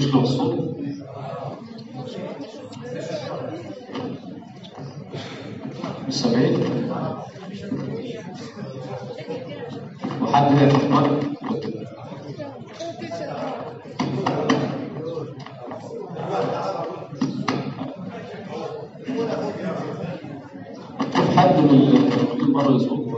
مشكلة في الصوت؟ مش سامعين؟ وحد يعرف مايك؟ في حد من اللي بره يصوت؟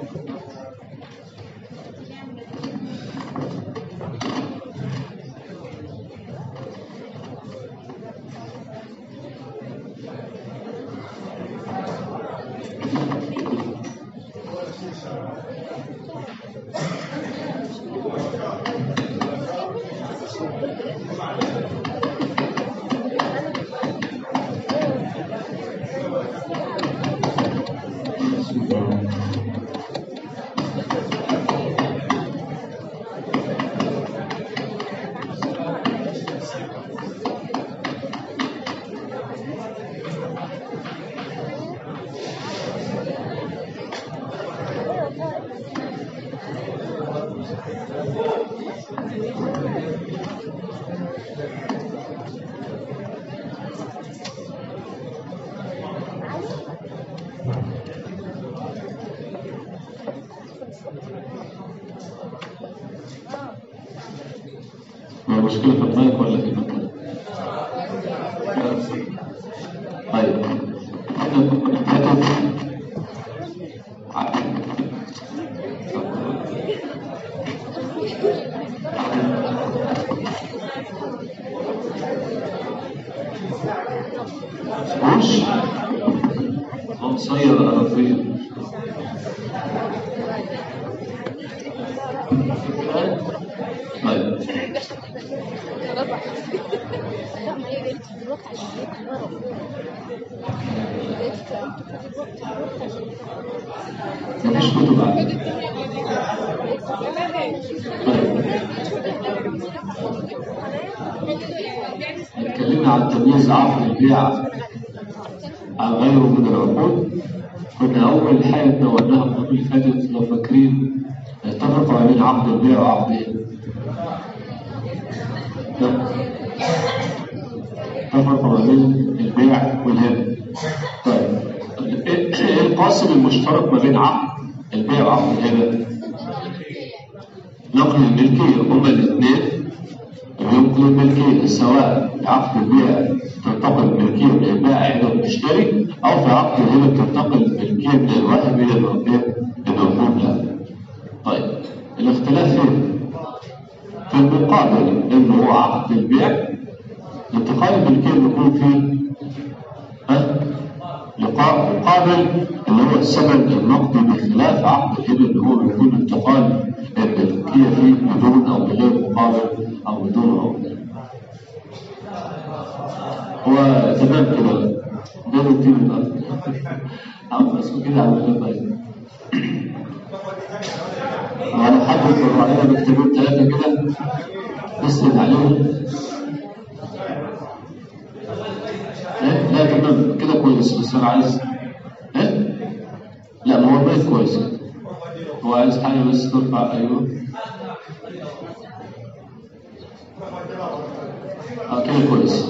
ما مشكلة في المايك ولا في المكان؟ طيب احنا نتكلم عن- وش مصير أرضية طيب لا ما هي قالت دلوقتي عشان هيك الورق مفيش كتب عنه طيب اتكلمنا عن تمييز عقد البيع عن غيره من العقود كنا أول حاجة تناولناها المرة اللي فاتت لو فاكرين التفرق ما بين عقد البيع وعقد إيه؟ لا. التفرق ما بين البيع والهبة طيب إيه إيه القاسم المشترك ما بين عقد البيع وعقد الهبة؟ نقل الملكية هما الاثنين وينقل الملكية سواء في عقد البيع تنتقل الملكية من البائع إلى المشتري أو في عقد الهبة تنتقل الملكية من الواهب إلى الموهوب الموهوب له. طيب الاختلاف فين؟ في المقابل إنه هو عقد البيع انتقال الملكية بيكون فيه ها؟ لقاء مقابل اللي هو الثمن النقدي بخلاف عقد الهبة اللي هو بيكون انتقال الملكية فيه بدون أو بغير مقابل أو بدون عقد. هو تمام كده ده التيم بقى عم اسمه كده عم طيب وعلى حد الرأي مكتبين ثلاثة كده نسند عليهم إيه؟ لا تمام كده كويس بس انا عايز ايه لا ما هو البيت كويس هو عايز حاجه بس ترفع ايوه اه كده كويس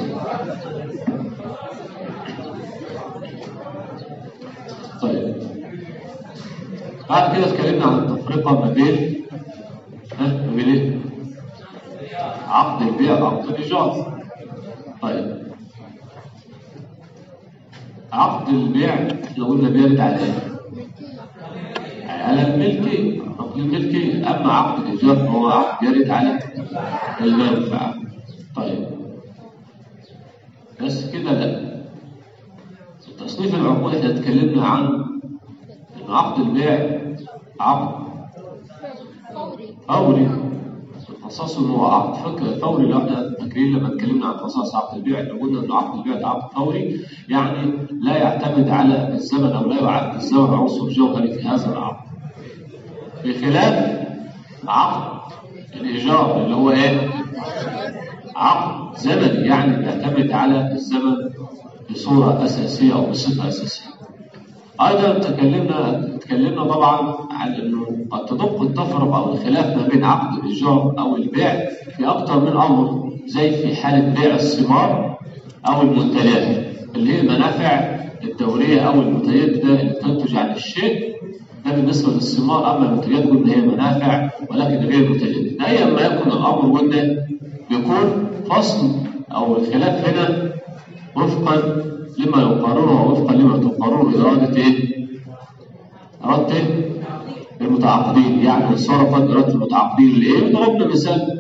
طيب بعد كده اتكلمنا عن التفرقه ما بين ها ما بين ايه عقد البيع وعقد الايجار طيب عقد البيع احنا قلنا بيرد على ايه؟ على الملكية عقد الملكية أما عقد الإيجار فهو عقد يرد على المنفعة طيب بس كده لا في تصنيف العقود احنا اتكلمنا عن إن عقد البيع عقد فوري خصصه ان هو عقد فك فوري لو احنا فاكرين لما اتكلمنا عن خصائص عقد البيع اللي قلنا ان عقد البيع ده عقد فوري يعني لا يعتمد على الزمن او لا يعد الزمن عنصر جوهري في هذا العقد بخلاف عقد الايجار اللي هو ايه؟ عقد زمني يعني بيعتمد على الزمن بصوره اساسيه او بصفه اساسيه. ايضا تكلمنا اتكلمنا طبعا عن انه قد تدق التفرق او الخلاف ما بين عقد الايجار او البيع في اكثر من امر زي في حاله بيع الثمار او المنتجات اللي هي المنافع الدوريه او المتجدده اللي تنتج عن الشيء ده بالنسبه للثمار اما المنتجات قلنا هي منافع ولكن غير متجدده ايا ما يكون الامر قلنا بيكون فصل او الخلاف هنا وفقا لما يقرره او وفقا لما تقرره اراده ايه؟ اراده إيه؟ المتعاقدين يعني صرفت اراده المتعاقدين لايه؟ ضربنا مثال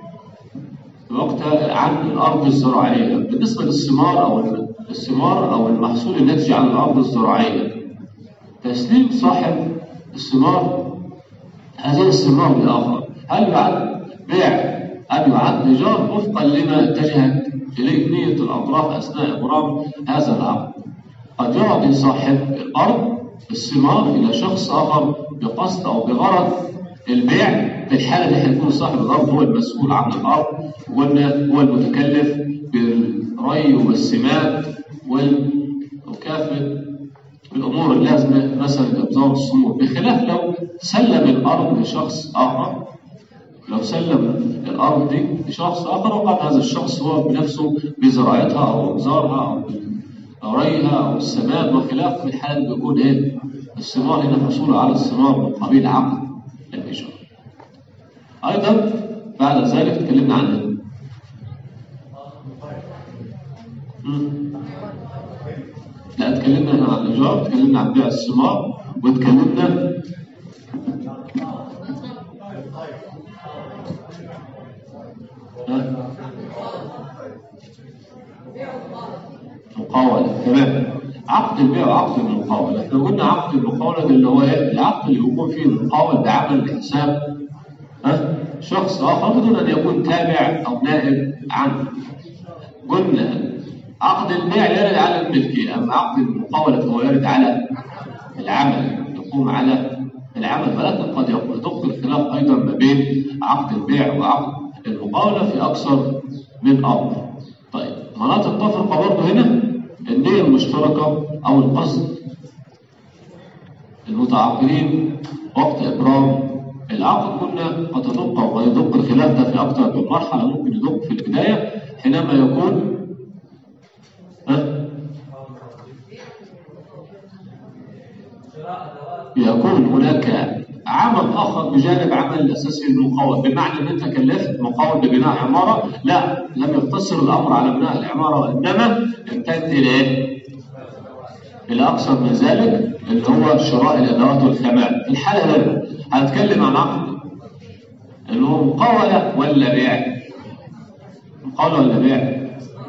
وقتها عن الارض الزراعيه بالنسبه للثمار او الثمار او المحصول الناتج عن الارض الزراعيه تسليم صاحب الثمار هذه الثمار لاخر هل يعد بيع ام يعد ايجار وفقا لما اتجهت اليه نيه الاطراف اثناء ابرام هذا العقد قد يعطي صاحب الارض الثمار الى شخص اخر بقصد او بغرض البيع في الحالة دي هيكون صاحب الأرض هو المسؤول عن الأرض وقلنا هو المتكلف بالري والسماد وكافة الأمور اللازمة مثلا لإبزار الصمود بخلاف لو سلم الأرض لشخص آخر لو سلم الأرض دي لشخص آخر وقام هذا الشخص هو بنفسه بزراعتها أو إبزارها أو ريها أو السماد وخلاف في الحالة دي بيكون إيه؟ الثمار هنا حصوله على الثمار من قبيل عقد الإيجار. أيضا بعد ذلك تكلمنا عن لا اتكلمنا هنا عن الإيجار تكلمنا عن بيع الثمار وتكلمنا مقاولة تمام عقد البيع وعقد المقاولة احنا قلنا عقد المقاولة ده اللي هو ايه؟ العقد اللي يكون فيه المقاول بعمل لحساب ها؟ شخص آخر بدون أن يكون تابع أو نائب عنه قلنا عقد البيع يرد على الملكية أما عقد المقاولة فهو يرد على العمل يقوم على العمل ولكن قد يدق الخلاف أيضا ما بين عقد البيع وعقد المقاولة في أكثر من أمر طيب مناطق التفرقة برضه هنا النية المشتركة أو القصد المتعاقدين وقت إبرام العقد قلنا قد تدق وقد يدق الخلاف ده في أكثر من مرحلة ممكن يدق في البداية حينما يكون ها؟ يكون هناك عمل اخر بجانب عمل الاساسي المقاول بمعنى ان انت كلفت مقاول ببناء عماره لا لم يقتصر الامر على بناء العماره وانما امتد الى ايه؟ الى اكثر من ذلك اللي هو شراء الادوات والخامات في الحاله هنا هنتكلم عن عقد اللي هو مقاوله ولا بيع؟ مقاوله ولا بيع؟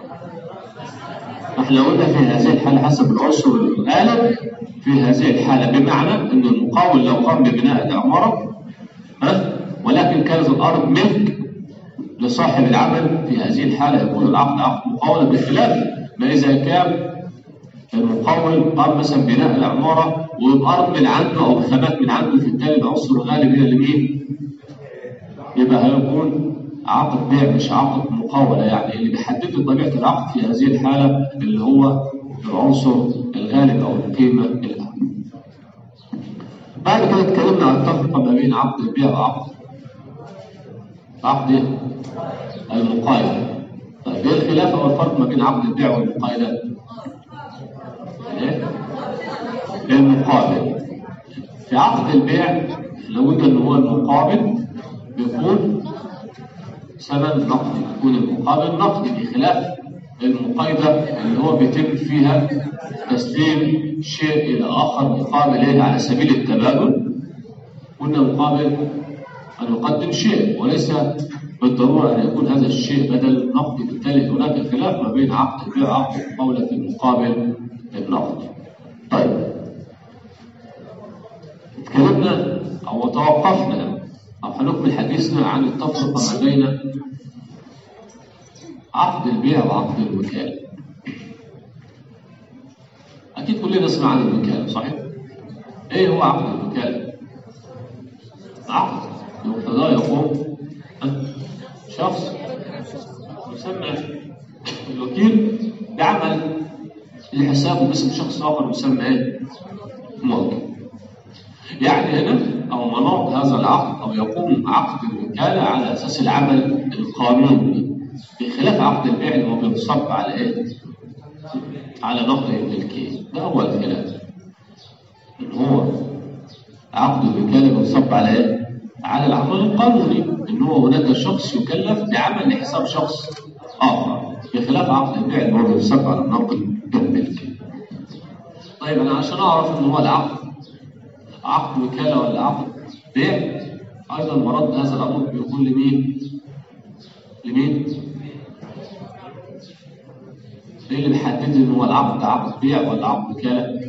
احنا قلنا في هذه الحاله حسب العنصر الغالب في هذه الحالة بمعنى أن المقاول لو قام ببناء العمارة ها ولكن كانت الأرض ملك لصاحب العمل في هذه الحالة يكون العقد عقد مقاولة بخلاف ما إذا كان المقاول قام مثلا بناء العمارة وبأرض من عنده أو بخامات من عنده في التالي العنصر الغالب هنا لمين؟ يبقى هيكون عقد بيع مش عقد مقاولة يعني اللي بيحدد لي طبيعة العقد في هذه الحالة اللي هو العنصر الغالب أو القيمة الأهم. بعد كده اتكلمنا عن التفرقة ما بين عقد البيع وعقد عقد المقايضة. طيب ايه الخلاف او الفرق ما بين عقد البيع والمقايضة؟ ايه؟ المقابل. في عقد البيع لو قلنا ان هو المقابل بيكون ثمن نقدي يكون المقابل نقدي بخلاف المقايضة اللي هو بيتم فيها تسليم شيء إلى آخر مقابل إيه على سبيل التبادل قلنا مقابل أن يقدم شيء وليس بالضرورة أن يكون هذا الشيء بدل نقدي بالتالي هناك خلاف ما بين عقد البيع وعقد المقاولة في المقابل النقد طيب اتكلمنا أو توقفنا أو هنكمل حديثنا عن التفرقة ما بين عقد البيع وعقد الوكالة أكيد كلنا نسمع عن الوكالة صحيح؟ إيه هو عقد الوكالة؟ عقد بمقتضاه يقوم شخص يسمى الوكيل بعمل لحسابه باسم شخص آخر يسمى إيه؟ موكل يعني هنا أو مناط هذا العقد أو يقوم عقد الوكالة على أساس العمل القانوني بخلاف عقد البيع اللي هو بينصب على إيه؟ على نقل الملكية ده هو الخلاف إن هو عقد الوكالة بينصب على إيه؟ على العمل القانوني إن هو هناك شخص يكلف بعمل لحساب شخص آخر بخلاف عقد البيع اللي هو بينصب على نقل الملكية طيب أنا عشان أعرف إن هو العقد عقد وكالة ولا عقد بيع أيضا مرد هذا الأمر بيكون لمين؟ لمين؟ إيه اللي بيحدد إن هو العقد عقد بيع ولا عقد وكالة؟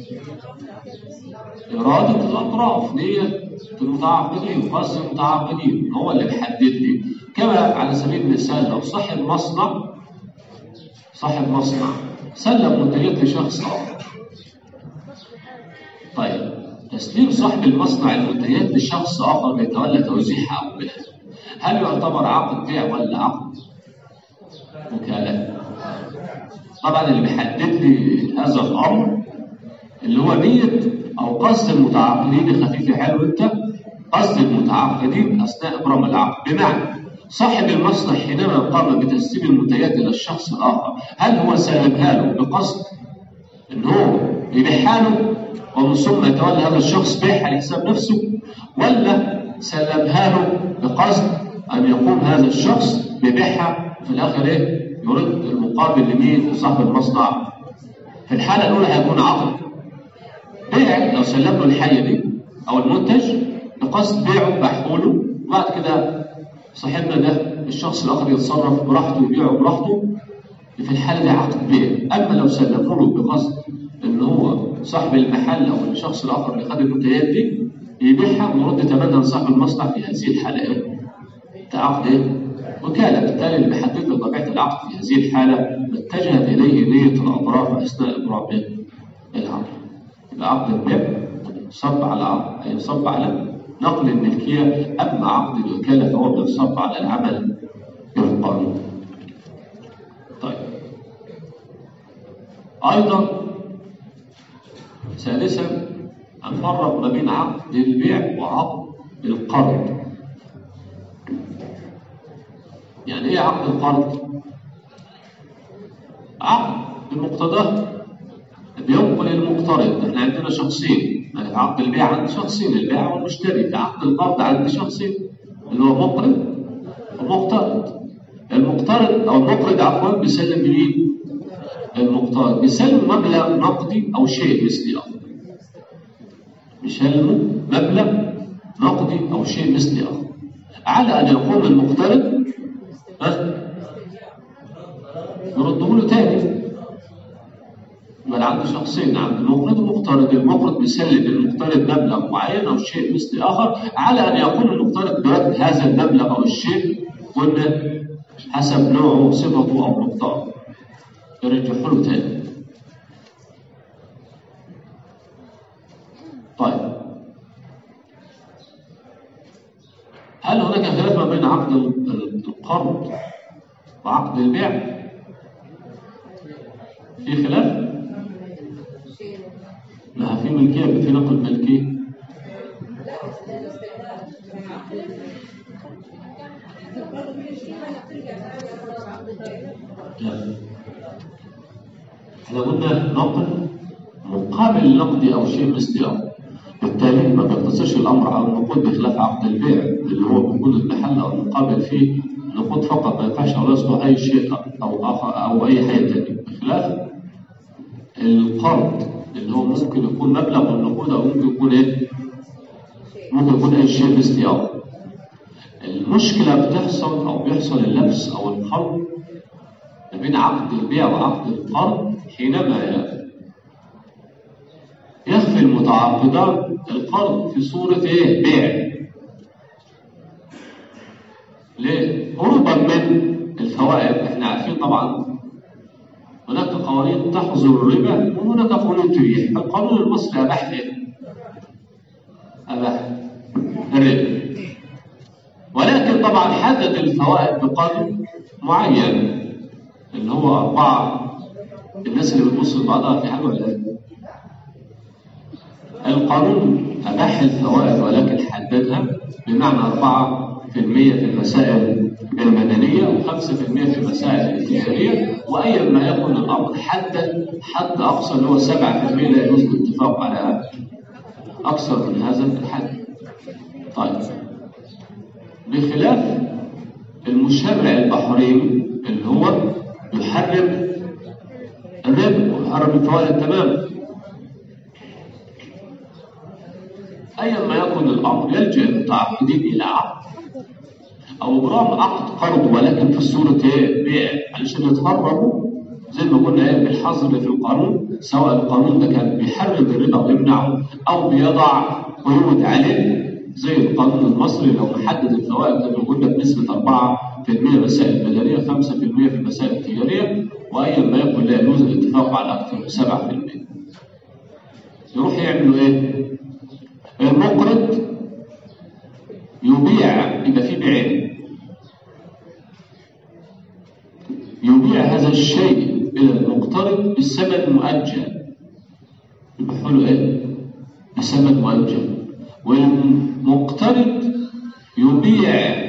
إرادة الأطراف نية المتعاقدين قصد المتعاقدين هو اللي بيحدد لي كما على سبيل المثال لو صاحب مصنع صاحب مصنع سلم منتجات لشخص آخر طيب تسليم صاحب المصنع المنتجات لشخص آخر بيتولى توزيعها أو بيعها هل يعتبر عقد بيع ولا عقد وكالة؟ طبعا اللي بيحدد لي هذا الأمر اللي هو نية أو قصد المتعاقدين خفيف حلو أنت قصد المتعاقدين أثناء إبرام العقد بمعنى صاحب المصنع حينما قام بتسليم المنتجات إلى الشخص الآخر هل هو سلمها له بقصد إن هو يبيعها له ومن ثم يتولى هذا الشخص بيعها لحساب نفسه ولا سلمها له بقصد أن يقوم هذا الشخص ببيعها في الآخر إيه يرد المقابل لمين لصاحب المصنع في الحالة الأولى هيكون عقد بيع لو سلم له الحاجة دي أو المنتج بقصد بيعه بحوله وبعد كده صاحبنا ده الشخص الآخر يتصرف براحته ويبيعه براحته في الحالة دي عقد بيع أما لو سلموا له بقصد إن هو صاحب المحل أو الشخص الآخر اللي خد المنتجات دي يبيعها ويرد ثمنها لصاحب المصنع في هذه الحالة إيه؟ ده عقد إيه؟ وكالة بالتالي اللي بيحدد له طبيعة العقد في هذه الحالة ما اتجهت إليه نية الأطراف أثناء إبرام إيه؟ العقد يبقى عقد البيع صب على عقد يصب على نقل الملكية أما عقد الوكالة فهو بيصب على العمل القانوني طيب أيضا ثالثا نفرق ما بين عقد البيع وعقد القرض يعني ايه عقد القرض عقد بمقتضاه بينقل المقترض احنا عندنا شخصين يعني في عقد البيع عند شخصين البائع والمشتري في عقد القرض عند شخصين اللي هو مقرض ومقترض المقترض او المقرض عفوا بيسلم لمين المقترض بيسلم مبلغ نقدي او شيء مثلي اخر بيسلمه مبلغ نقدي او شيء مثلي اخر على ان يقوم المقترض ها يرده له تاني يبقى عنده شخصين عند المقرض ومقترض المقرض بيسلم للمقترض مبلغ معين او شيء مثل اخر على ان يقوم المقترض برد هذا المبلغ او الشيء قلنا حسب نوعه صفته او مقداره يرجحه له تاني طيب هل هناك خلاف ما بين عقد القرض وعقد البيع؟ في خلاف؟ لا في ملكية في نقل ملكية لا احنا قلنا نقل مقابل النقد او شيء مثل او بالتالي ما بيقتصرش الامر على النقود بخلاف عقد البيع اللي هو بيكون المحل او المقابل فيه نقود فقط ما ينفعش او يصبح اي شيء او اخر او اي حاجه ثانيه بخلاف القرض اللي هو ممكن يكون مبلغ من النقود او ممكن يكون ايه؟ ممكن يكون اي شيء مثل او المشكله بتحصل او بيحصل اللبس او الخلط ما بين عقد البيع وعقد القرض حينما يخفي المتعاقدان القرض في صورة ايه؟ بيع. ليه؟ هروبا من الفوائد احنا عارفين طبعا هناك قوانين تحظر الربا وهناك قوانين تبيح، القانون المصري اباح ايه؟ اباح الربا. ولكن طبعا حدد الفوائد بقدر معين اللي هو أربعة الناس اللي بتبص لبعضها في حاجة ولا إيه؟ القانون أباح الفوائد ولكن حددها بمعنى 4% في المسائل المدنية و5% في المسائل التجارية وأيا ما يكن الأمر حدد حد أقصى اللي هو 7% لا يجوز الاتفاق على أكثر من هذا الحد. طيب بخلاف المشرع البحريني اللي هو يحرم الربا ويحرم الفوائد تماما أيا ما يكن الأمر يلجأ المتعاقدين إلى عقد أو إبرام عقد قرض ولكن في صورة إيه؟ بيع علشان يتهربوا زي ما قلنا إيه بالحظر اللي في القانون سواء القانون ده كان بيحرم الربا ويمنعه أو بيضع قيود عليه زي القانون المصري لو محدد الفوائد زي ما قلنا بنسبة 4% مسائل مدنية 5% في المسائل التجارية وأيا ما يكن لا يجوز الاتفاق على أكثر من 7% يروح يعملوا إيه؟ المقرض يبيع يبقى في بيعين يبيع هذا الشيء إلى المقترض بثمن مؤجل يبقى له إيه؟ بثمن مؤجل والمقترض يبيع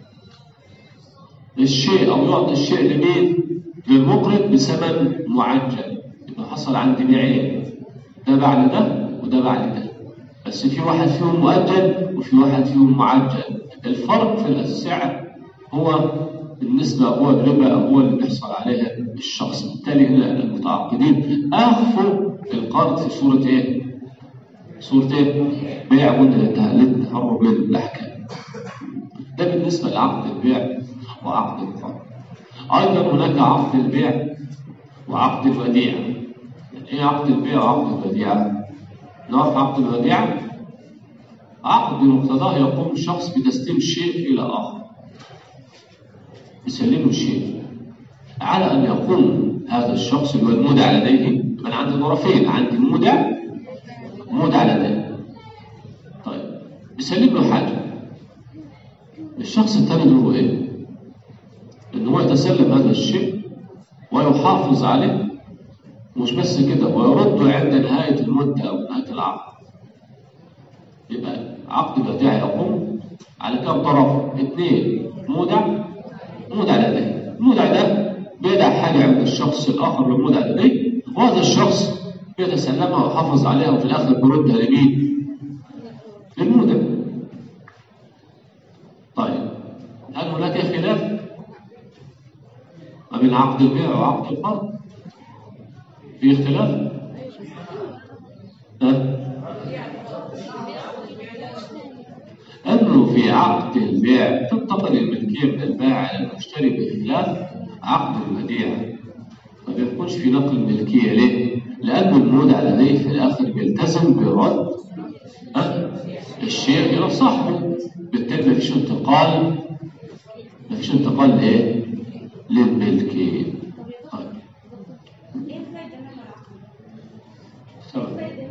الشيء أو يعطي الشيء لمين؟ للمقرض بثمن معجل يبقى حصل عندي بيعين ده بعد ده وده بعد ده بس في واحد فيهم مؤجل وفي واحد فيهم معجل الفرق في السعر هو بالنسبة هو الربا هو اللي بيحصل عليها الشخص بالتالي هنا المتعاقدين أخفوا القرض في صورة إيه؟ صورة إيه؟ بيع قلنا للتهرب من الأحكام ده بالنسبة لعقد البيع وعقد القرض أيضا هناك عقد البيع وعقد الوديعة إيه عقد البيع وعقد الوديعة؟ نعرف عقد الوديعة عقد بمقتضاه يقوم الشخص بتسليم شيء إلى آخر يسلمه شيء على أن يقوم هذا الشخص اللي هو المودع لديه أنا عندي طرفين عندي مودع مودع لديه طيب يسلم له حاجة الشخص الثاني دوره إيه؟ إن هو يتسلم هذا الشيء ويحافظ عليه مش بس كده ويرده عند نهاية المدة أو نهاية العقد يبقى عقد الوديعة يقوم على كم طرف؟ اثنين مودع مودع لديه المودع ده بيدع حاجة عند الشخص الآخر المودع لديه وهذا الشخص بيتسلمها ويحافظ عليها وفي الآخر بيردها لمين؟ للمودع طيب هل هناك خلاف ما بين عقد البيع وعقد القرض؟ في اختلاف؟ ها؟ أنه في عقد البيع تنتقل الملكية من البائع إلى المشتري بخلاف عقد الوديعة ما بيكونش في نقل الملكية ليه؟ لأن المودع لديه في الآخر بيلتزم برد ها؟ الشيء إلى صاحبه بالتالي مفيش انتقال مفيش انتقال لإيه؟ للملكية طيب تمام.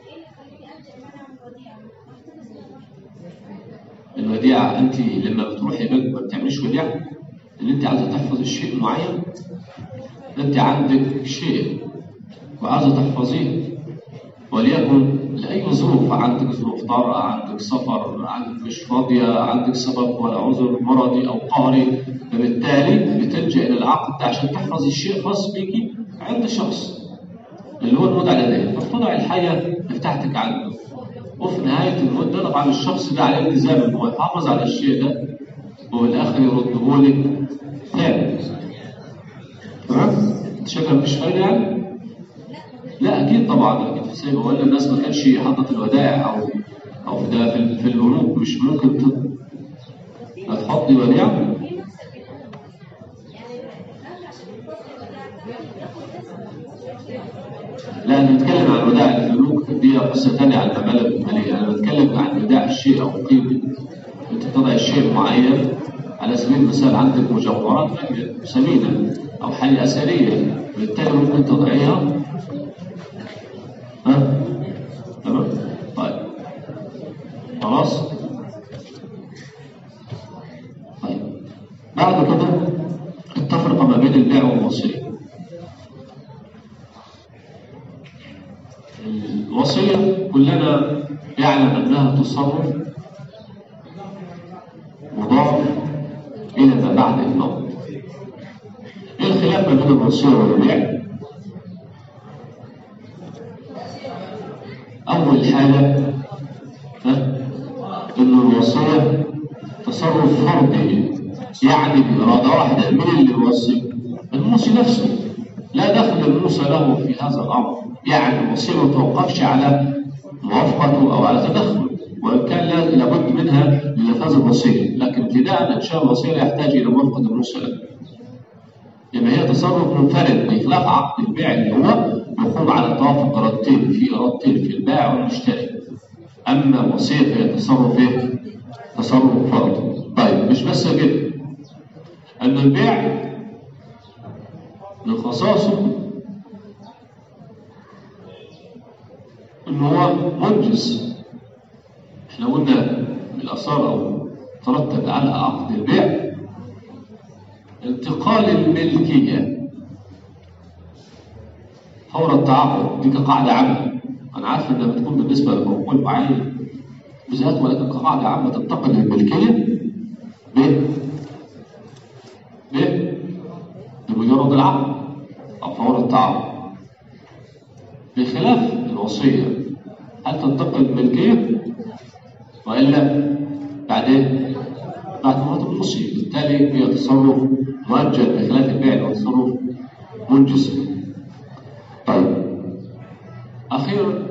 الوديعة أنت لما بتروحي بنك ما بتعمليش وديعة إن أنت عايزة تحفظ الشيء معين أنت عندك شيء وعايزة تحفظيه وليكن لأي ظروف عندك ظروف طارئة عندك سفر عندك مش فاضية عندك سبب ولا عذر مرضي أو قهري فبالتالي بتلجأ إلى العقد ده عشان تحفظ الشيء خاص بيكي عند شخص اللي هو المودع لديه فبتضع الحاجة بتاعتك عنده وفي نهاية المدة طبعا الشخص ده عليه التزام إن هو يحافظ على الشيء ده وفي الآخر يرده لك تاني تمام؟ أنت شايف مفيش فايدة يعني؟ لا أكيد طبعا أكيد في سايبة ولا الناس ما كانش حاطط الودائع أو أو ده في, في البنوك مش ممكن ت- هتحطي وديعة لا أنا بتكلم عن ودائع البنوك دي قصة تانية عن المبالغ المالية أنا بتكلم عن ودائع الشيء أو قيمة أنت تضع شيء معين على سبيل المثال عندك مجوهرات ثمينة أو حاجة أثرية بالتالي ممكن تضعيها ها تمام طيب خلاص طيب بعد كده التفرقة ما بين البيع والوصية الوصية كلها كلنا يعلم أنها تصرف مضاف إلى ما بعد الموت إيه الخلاف ما بين الوصية والبيع؟ أول حاجة ها إن الوصية تصرف فردي يعني بإرادة واحدة مين اللي يوصي؟ الموصي نفسه لا دخل الموصى له في هذا الأمر يعني الوصية ما توقفش على موافقته أو على تدخله وإن كان لا- لابد منها لنفاذ الوصية لكن ابتداء إنشاء الوصية لا يحتاج إلى موافقة الموصى له يبقى هي تصرف منفرد بخلاف عقد البيع اللي هو يقوم على توافق ارادتين في ارادتين في البائع والمشتري اما الوصيه فهي تصرف ايه؟ تصرف فردي طيب مش بس كده ان البيع من خصائصه ان هو منجز احنا قلنا الاثار او ترتب على عقد البيع انتقال الملكية فور التعاقد دي كقاعدة عامة أنا عارف إنها بتكون بالنسبة لموقول معين بذات ولكن كقاعدة عامة تنتقل الملكية ب ب بمجرد العقد أو فور التعاقد بخلاف الوصية هل تنتقل الملكية وإلا بعدين بعد موت المصيب بالتالي هي تصرف مؤجل بخلاف البيع اللي هو تصرف منجز طيب أخيرا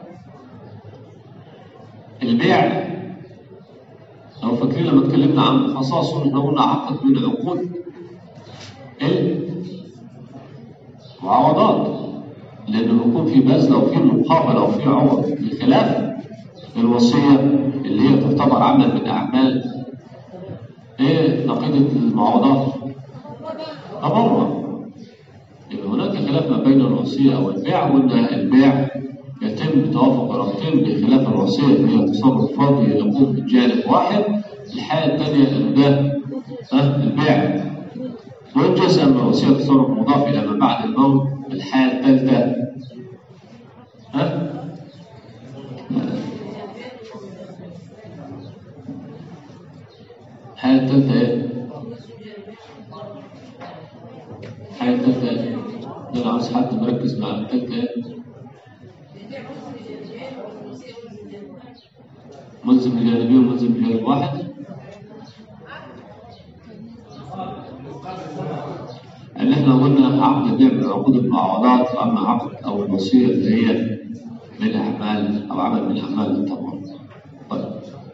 البيع لو فاكرين لما اتكلمنا عن خصائصه احنا قلنا عقد من عقود المعاوضات لأنه بيكون في بذل أو في مقابل أو في عوض بخلاف الوصية اللي هي تعتبر عمل من أعمال ايه نقيضة المعاوضات تبرع يبقى هناك خلاف ما بين الوصية والبيع وان البيع يتم بتوافق ارادتين بخلاف الوصية اللي هي تصرف فردي يقوم من جانب واحد الحالة الثانية ان ده ها، البيع منجز اما الوصية تصرف مضاف الى ما بعد الموت الحالة الثالثة ها الحالة الثالثة ايه؟ الحالة الثالثة ايه؟ ده انا عاوز حد مركز مع الثالثة ايه؟ ملزم بجانبين وملزم بجانب واحد اللي احنا قلنا عقد البيع من عقود المعاوضات واما عقد او الوصيه اللي هي من اعمال او عمل من اعمال التمر طيب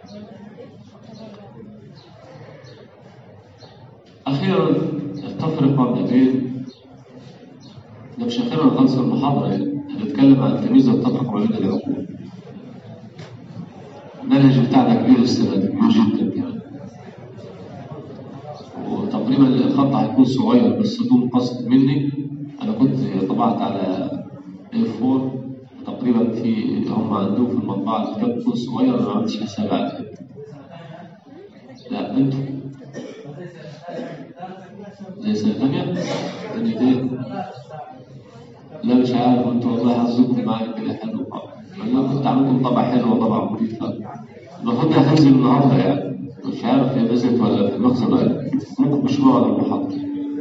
أخيرا التفرقة ما بين ده مش أخيرا خلص المحاضرة يعني هنتكلم عن التمييز والتفرقة ما بين العقول المنهج بتاعنا كبير السنة دي كبير جدا كمان وتقريبا الخط هيكون صغير بس بدون قصد مني أنا كنت طبعت على A4 تقريبا في هم عندهم في المطبعة الكتاب بيكون صغير أنا ما عملتش حساب على كده لا أنتوا زي سنة ثانية ثانيتين لا مش عارف انتوا والله حظكم معايا كده حلو انا كنت عاملكم طبع حلو وطبع مريض المفروض انها تنزل النهارده يعني مش عارف هي نزلت ولا في المخزن ولا ممكن مشروع ولا المحاضرة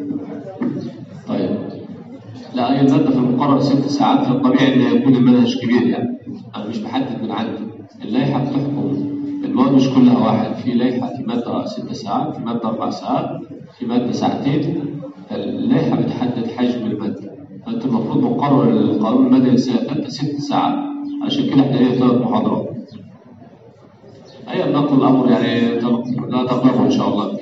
طيب لا هي المادة في المقرر ست ساعات في الطبيعي ان يكون المنهج كبير يعني انا مش بحدد من عندي اللائحة بتحكم المواد مش كلها واحد في لائحة في مادة ست ساعات في مادة أربع ساعات في مادة ساعتين اللائحة بتحدد حجم المادة فأنت المفروض مقرر القانون المدني السنة الثالثة ست ساعات عشان كده احنا لينا ثلاث محاضرات أي نقل الأمر يعني لا تقدروا إن شاء الله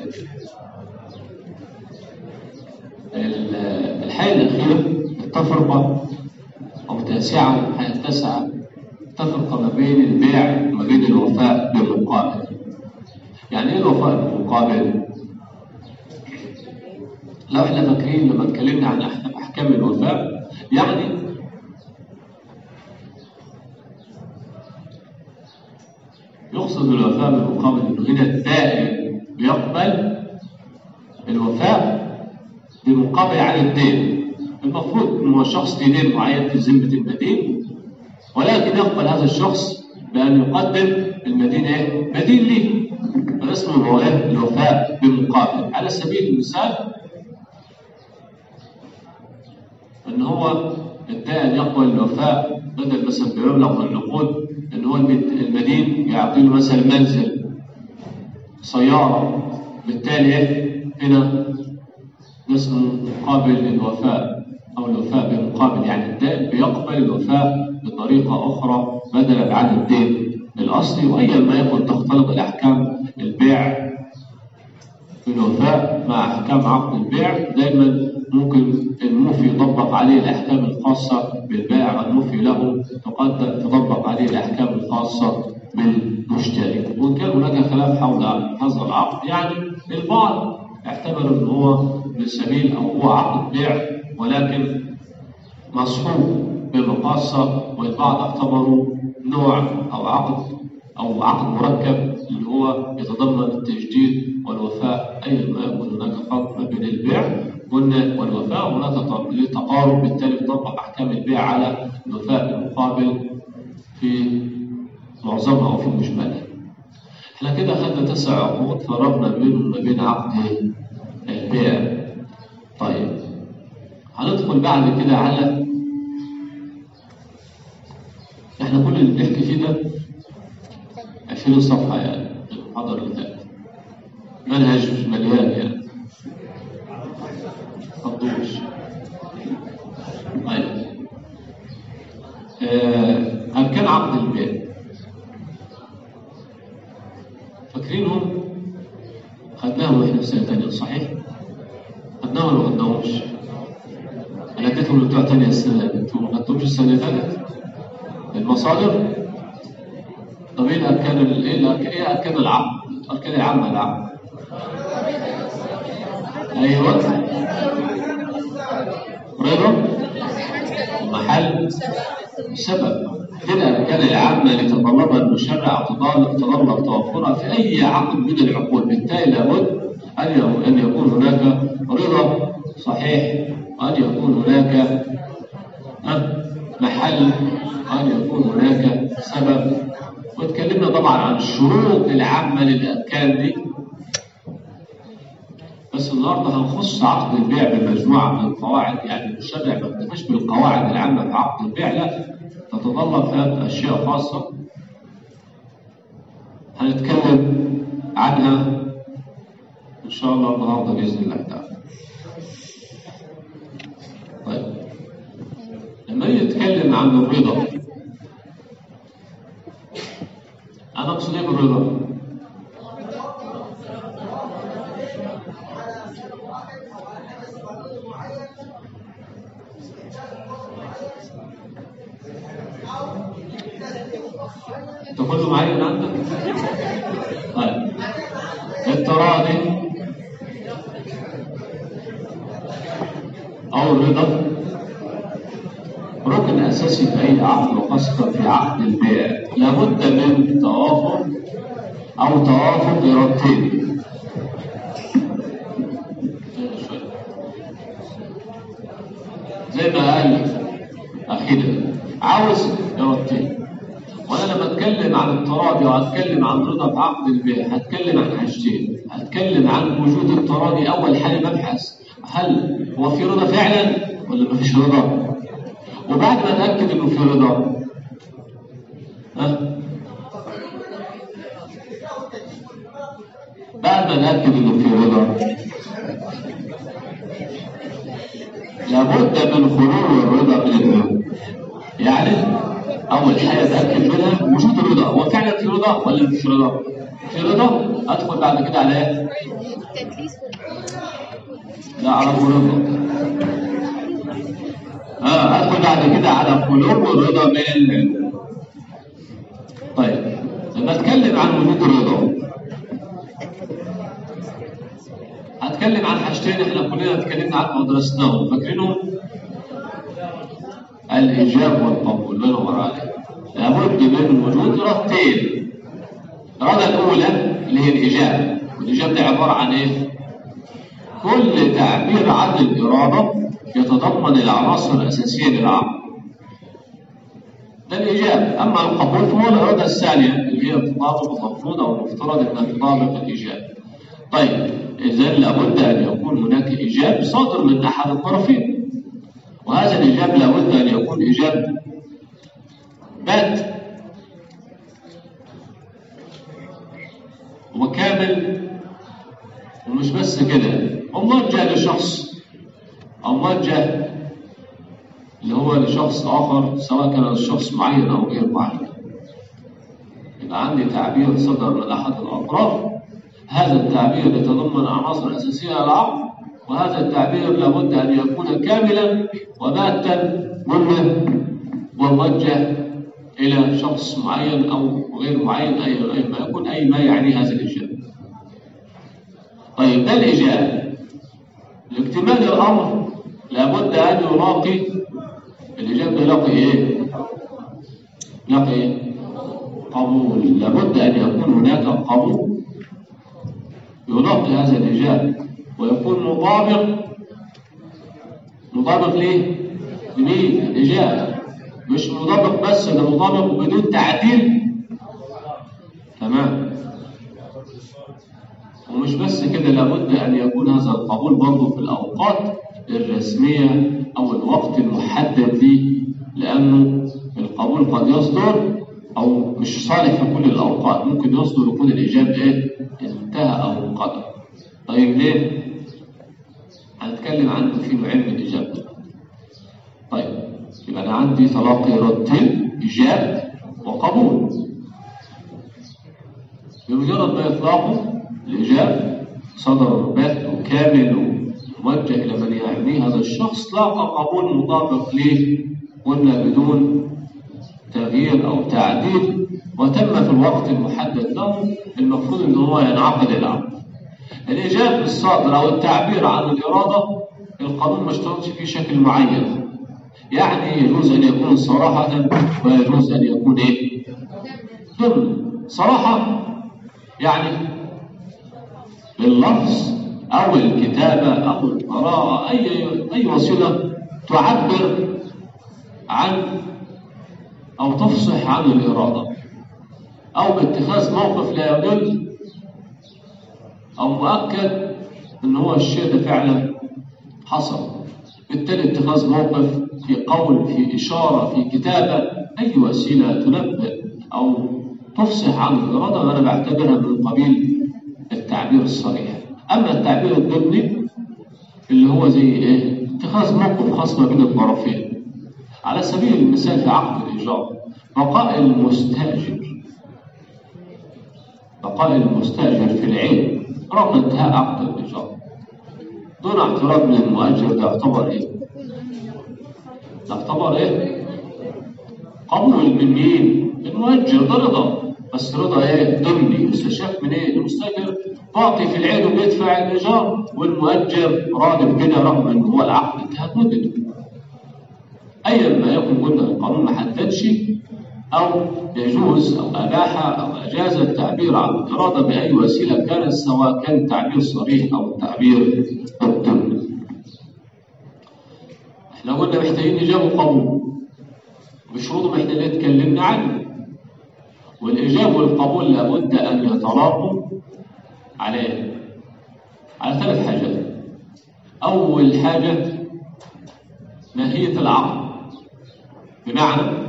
الحالة الأخيرة التفرقة أو تاسعة الحالة التاسعة التفرقة ما بين البيع وما بين الوفاء بالمقابل يعني ايه الوفاء بالمقابل؟ لو احنا فاكرين لما اتكلمنا عن احكام الوفاء يعني يقصد الوفاء بالمقابل انه هنا الدائن بيقبل الوفاء بمقابل على الدين المفروض ان هو شخص دين معين في ذمه المدين ولكن يقبل هذا الشخص بأن يقدم المدين إيه؟ بديل ليه هذا اسمه هو إيه؟ الوفاء بمقابل على سبيل المثال ان هو ادعي ان يقبل الوفاء بدل مثلا بمبلغ من النقود ان هو المد- المدين يعطي له مثلا منزل سياره بالتالي ايه هنا ده اسمه مقابل الوفاء او الوفاء بمقابل يعني الدائن بيقبل الوفاء بطريقه اخرى بدلا عن الدين الاصلي وايا ما يكن تختلط الاحكام البيع في الوفاء مع احكام عقد البيع دايما ممكن الموفي يطبق عليه الاحكام الخاصه بالبائع والموفي له تقدر تطبق عليه الاحكام الخاصه بالمشتري وان كان هناك خلاف حول هذا العقد يعني البعض اعتبر ان هو من سبيل او هو عقد بيع ولكن مصحوب بمقاصة والبعض اعتبروا نوع أو عقد أو عقد مركب اللي هو يتضمن التجديد والوفاء أي ما يكون هناك فرق ما بين البيع قلنا والوفاء هناك ت- تقارب بالتالي تطبق أحكام البيع على الوفاء المقابل في معظمها أو في مجملها. احنا كده خدنا تسع عقود فرقنا بينهم ما بين عقد البيع. طيب هندخل بعد كده على احنا كل اللي بنحكي فيه ده 20 صفحة يعني المحاضرة اللي فاتت منهج مش مليان يعني خطوش طيب آه، أركان عقد البيع فاكرينهم خدناهم واحنا في سنة تانية صحيح؟ خدناهم ولا ما خدناهمش؟ أنا اديتهم بتوع تانية السنة انتوا ما خدتهمش السنة اللي فاتت؟ المصادر طب ايه الاركان ال- ايه الاركان ايه اركان العقد الاركان العامه للعقد ايوه رضا محل سبب دي الاركان العامه اللي تطلبها المشرع تطلب تطلب توفرها في اي عقد من العقود بالتالي لابد ان يكون- ان يكون هناك رضا صحيح وان يكون هناك ها؟ محل أن يكون هناك سبب واتكلمنا طبعا عن الشروط العامة للأركان دي بس النهارده هنخص عقد البيع بمجموعة من القواعد يعني المشرع ما اكتفاش بالقواعد العامة في عقد البيع لا تتطلب فيها أشياء خاصة هنتكلم عنها إن شاء الله النهارده بإذن الله تعالى. طيب لما نيجي نتكلم عن الرضا انا اقصد ايه بالرضا انت كله معايا من عندك طيب التراضي او الرضا ركن أساسي في أي عقد وخاصة في عقد البيع لابد من توافق أو توافق إرادتين زي ما قال أخينا عاوز إرادتين وأنا لما أتكلم عن التراضي وأتكلم عن رضا في عقد البيع هتكلم عن حاجتين هتكلم عن وجود التراضي أول حاجة مبحث هل هو في رضا فعلا ولا مفيش رضا؟ وبعد ما اتاكد انه في رضا ها بعد ما نتاكد انه في رضا لابد من خلو الرضا من الذنوب يعني اول حاجه اتاكد منها وجود الرضا هو فعلا في رضا ولا مفيش رضا في رضا ادخل بعد كده على ايه التدليس لا اعرفه رضا اه ادخل بعد كده على قلوب والرضا من ال طيب لما اتكلم عن وجود الرضا هتكلم عن حاجتين احنا كلنا اتكلمنا عنهم ودرسناهم فاكرينهم الايجاب والقبول الله ينور عليك لابد من وجود ردتين الرده الاولى اللي هي الايجاب والايجاب ده عباره عن ايه كل تعبير عن الاراده يتضمن العناصر الاساسيه للعقل ده الإيجاب أما القبول فهو الإرادة الثانية اللي هي تطابق المفروض أو المفترض أنها تطابق الإيجاب طيب إذا لابد أن يكون هناك إيجاب صادر من أحد الطرفين وهذا الإيجاب لابد أن يكون إيجاب بات وكامل ومش بس كده وموجه لشخص أو موجه اللي هو لشخص آخر سواء كان لشخص معين أو غير معين يبقى عندي تعبير صدر من أحد الأطراف هذا التعبير يتضمن عناصر أساسية للعقل وهذا التعبير لابد أن يكون كاملا وباتا منه وموجه إلى شخص معين أو غير معين أي أي ما يكون أي ما يعني هذا الإجابة طيب ده الإجابة لاكتمال الأمر لابد أن يلاقي الإجابة يلاقي إيه؟ يلاقي إيه؟ قبول لابد أن يكون هناك قبول يلاقي هذا الإجابة ويكون مطابق مطابق ليه؟ لمين؟ الإجابة مش مطابق بس ده مطابق بدون تعديل تمام ومش بس كده لابد أن يكون هذا القبول برضه في الأوقات الرسمية أو الوقت المحدد ليه لأنه القبول قد يصدر أو مش صالح في كل الأوقات ممكن يصدر يكون الإجابة إيه؟ انتهى أو انقضى طيب ليه؟ هنتكلم عنه في نوعين من الإجابة طيب يبقى أنا عندي تلاقي ردين إيجاب وقبول بمجرد ما يطلقوا الإجابة صدر بات وكامل وموجه إلى من يعنيه هذا الشخص لاقى قبول مطابق ليه قلنا بدون تغيير أو تعديل وتم في الوقت المحدد له المفروض أن هو ينعقد العقد الإجابة الصادر أو التعبير عن الإرادة القانون ما اشترطش فيه شكل معين يعني يجوز أن يكون صراحة ويجوز أن يكون إيه؟ ضمن صراحة يعني باللفظ أو الكتابة أو القراءة أي أي وسيلة تعبر عن أو تفصح عن الإرادة أو باتخاذ موقف لا يدل أو مؤكد أن هو الشيء ده فعلا حصل بالتالي اتخاذ موقف في قول في إشارة في كتابة أي وسيلة تنبئ أو تفصح عن الإرادة أنا بعتبرها من قبيل التعبير الصريح أما التعبير الضمني اللي هو زي إيه؟ اتخاذ موقف خاص ما بين الطرفين على سبيل المثال في عقد الإيجار بقاء المستأجر بقاء المستأجر في العين رغم انتهاء عقد الإيجار دون اعتراض من المؤجر ده يعتبر إيه؟ يعتبر إيه؟ قبول من مين؟ المؤجر ده رضا بس رضا إيه؟ ضمني استشاف من إيه؟ المستأجر باقي في العين وبيدفع الإيجار والمؤجر راضي بكده رغم إن هو العقد انتهت مدته أيا ما يكن قلنا القانون ما حددش أو يجوز أو أباح أو أجاز التعبير عن الإرادة بأي وسيلة كانت سواء كان تعبير صريح أو تعبير مبتم. احنا قلنا محتاجين إجابة وقبول بشروط ما احنا اللي اتكلمنا عنه والإجابة والقبول لابد أن يتراقوا على على ثلاث حاجات أول حاجة ماهية العقد بمعنى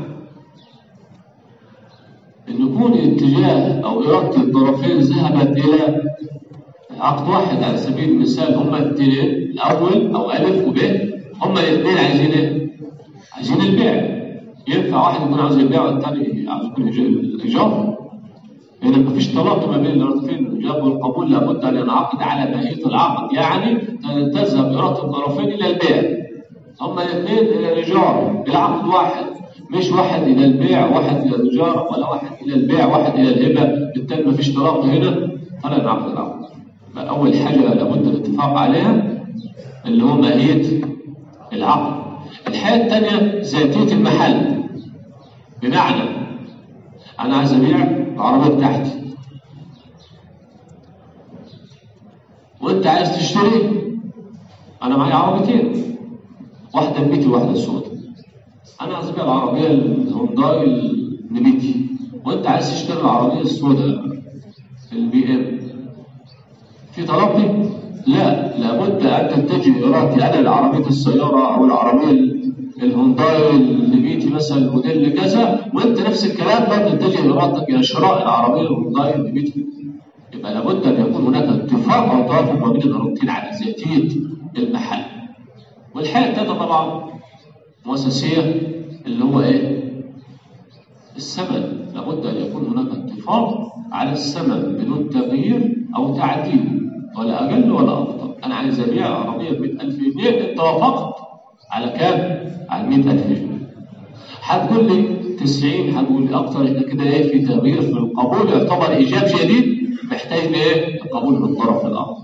أن يكون اتجاه أو إرادة الطرفين ذهبت إلى عقد واحد على سبيل المثال هما الاثنين الأول أو ألف وب هما الاثنين عايزين إيه؟ عايزين البيع ينفع واحد يكون عاوز البيع والثاني عاوز يكون الإيجار لأن مفيش تلاقي ما بين الإرادتين الإيجاب والقبول لابد أن ينعقد على ماهية العقد يعني تذهب إرادة الطرفين إلى البيع هما الاثنين إلى الإيجار العقد واحد مش واحد إلى البيع واحد إلى الإيجار ولا واحد إلى البيع واحد إلى الهبة بالتالي مفيش تلاقي هنا فلا ينعقد العقد فأول حاجة لابد الاتفاق عليها اللي هو ماهية العقد الحاجة الثانية ذاتية المحل بمعنى أنا عايز أبيع العربية بتاعتي وأنت عايز تشتري أنا معايا عربيتين واحدة بيتي وواحدة سوداء انا عايز ابيع العربيه الهونداي النبيتي وانت عايز تشتري العربيه السوداء البي ام في تلقي؟ لا لابد ان تتجه ارادتي انا لعربيه السياره او العربيه ال- الهونداي النبيتي مثلا الموديل كذا وانت نفس الكلام برضه تتجه ارادتك الى شراء العربيه الهونداي النبيتي يبقى لابد ان يكون هناك اتفاق او توافق ما بين الارادتين على ذاتيه المحل والحاله الثالثه طبعا مؤسسيه اللي هو ايه؟ الثمن لابد ان يكون هناك اتفاق على الثمن بدون تغيير او تعديل ولا اقل ولا اكثر انا عايز ابيع عربيه ب 100000 جنيه انت وافقت على كام؟ على 100000 جنيه هتقول لي 90 هتقول لي اكثر احنا كده ايه في تغيير في القبول يعتبر ايجاب جديد محتاج لايه؟ قبول من الطرف الاخر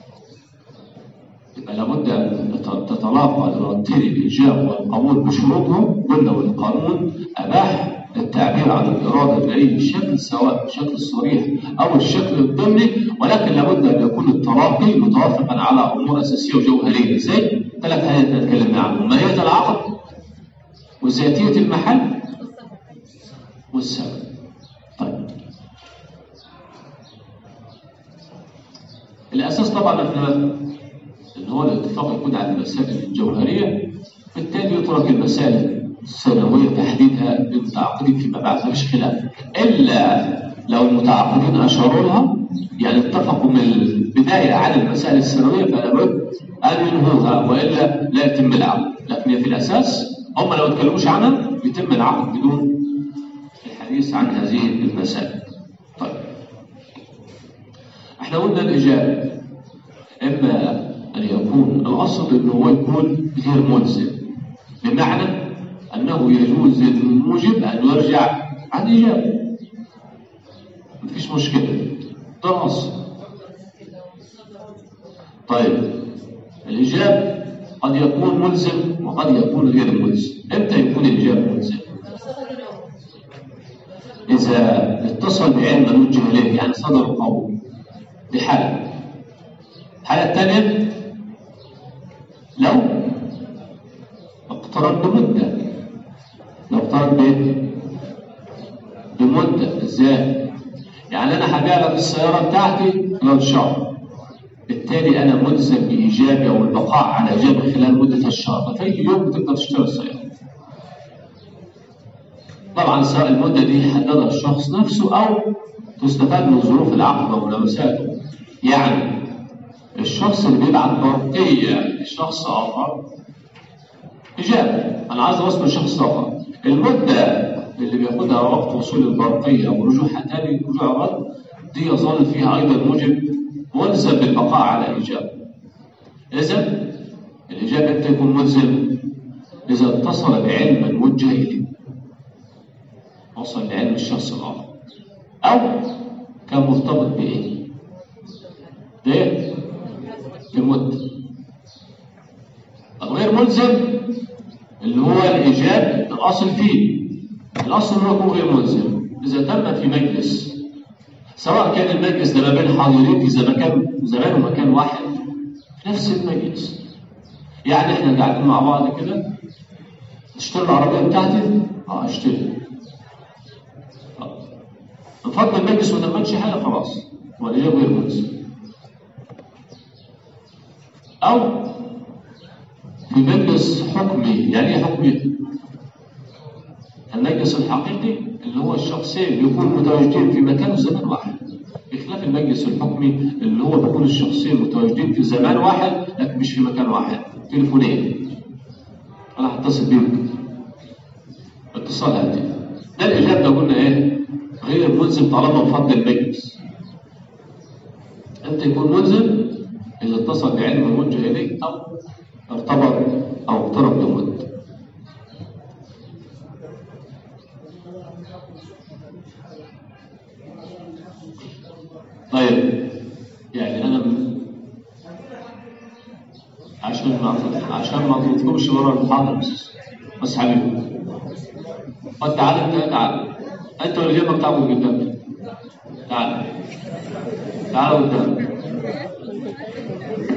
يبقى لابد ان تت- تتلاقى الارادتين الايجاب والقبول بشروطهم قلنا والقانون اباح التعبير عن الاراده باي شكل سواء بشكل صريح او الشكل الضمني ولكن لابد ان يكون التلاقي متوافقا على امور اساسيه وجوهريه زي ثلاث حاجات اتكلمنا عنهم ماهيه العقد وذاتيه المحل والسبب طيب الاساس طبعا احنا ان هو الاتفاق يكون على المسائل الجوهريه بالتالي يترك المسائل السنويه تحديدها للمتعاقدين فيما بعد مفيش خلاف الا لو المتعاقدين اشاروا لها يعني اتفقوا من البدايه على المسائل السنويه فلا بد ان ينهوها والا لا يتم العقد لكن هي في الاساس هم لو اتكلموش عنها يتم العقد بدون الحديث عن هذه المسائل طيب احنا قلنا الاجابه اما ان يكون الاصل انه هو يكون غير ملزم بمعنى انه يجوز للموجب ان يرجع عن اجابه مفيش مشكله ده الاصل طيب الاجاب قد يكون ملزم وقد يكون غير ملزم امتى يكون الاجاب ملزم اذا اتصل بعلم موجه اليه يعني صدر قول دي حاله الحالة الثانية لو اقترب بمدة لو اقترب بايه؟ بمدة ازاي؟ يعني انا هبيع لك السيارة بتاعتي خلال شهر بالتالي انا ملزم بايجابي او البقاء على ايجابي خلال مدة الشهر ففي أي يوم تقدر تشتري السيارة طبعا سواء المدة دي حددها الشخص نفسه او تستفاد من ظروف العقد وملامساته يعني الشخص اللي بيبعت برقية لشخص آخر إجابة أنا عايز أوصل لشخص آخر المدة اللي بياخدها وقت وصول البرقية ورجوعها تاني رجوع الرد دي يظل فيها أيضا موجب ملزم بالبقاء على إجابة إذا الإجابة أنت يكون ملزم إذا اتصل بعلم موجه إليه وصل لعلم الشخص الآخر أو كان مرتبط بإيه؟ بإيه؟ بمدة الغير ملزم اللي هو الإيجاب الأصل فيه الأصل إنه يكون غير ملزم إذا تم في مجلس سواء كان المجلس ده ما بين حاضرين في زمان زمان ومكان واحد في نفس المجلس يعني احنا قاعدين مع بعض كده تشتري العربية بتاعتي؟ اه اشتري آه. نفضل المجلس وما تمتش حاجة خلاص والإجابة غير ملزم أو في مجلس حكمي يعني ايه حكمي؟ المجلس الحقيقي اللي هو الشخصين بيكونوا متواجدين في مكان وزمان واحد بخلاف المجلس الحكمي اللي هو بيكون الشخصين متواجدين في زمان واحد لكن مش في مكان واحد تليفونين انا هتصل بيك اتصال هاتف ده الاجابه ده قلنا ايه غير ملزم طالما بفضل المجلس انت يكون ملزم اذا اتصل بعلم موجه اليك او ارتبط او اقترب بمده طيب يعني انا م- عشان ما عشان ما تطلبش ورا المحاضره بس بس حبيبي طب تعال انت تعال انت واللي جنبك تعالوا قدامك تعال تعال قدام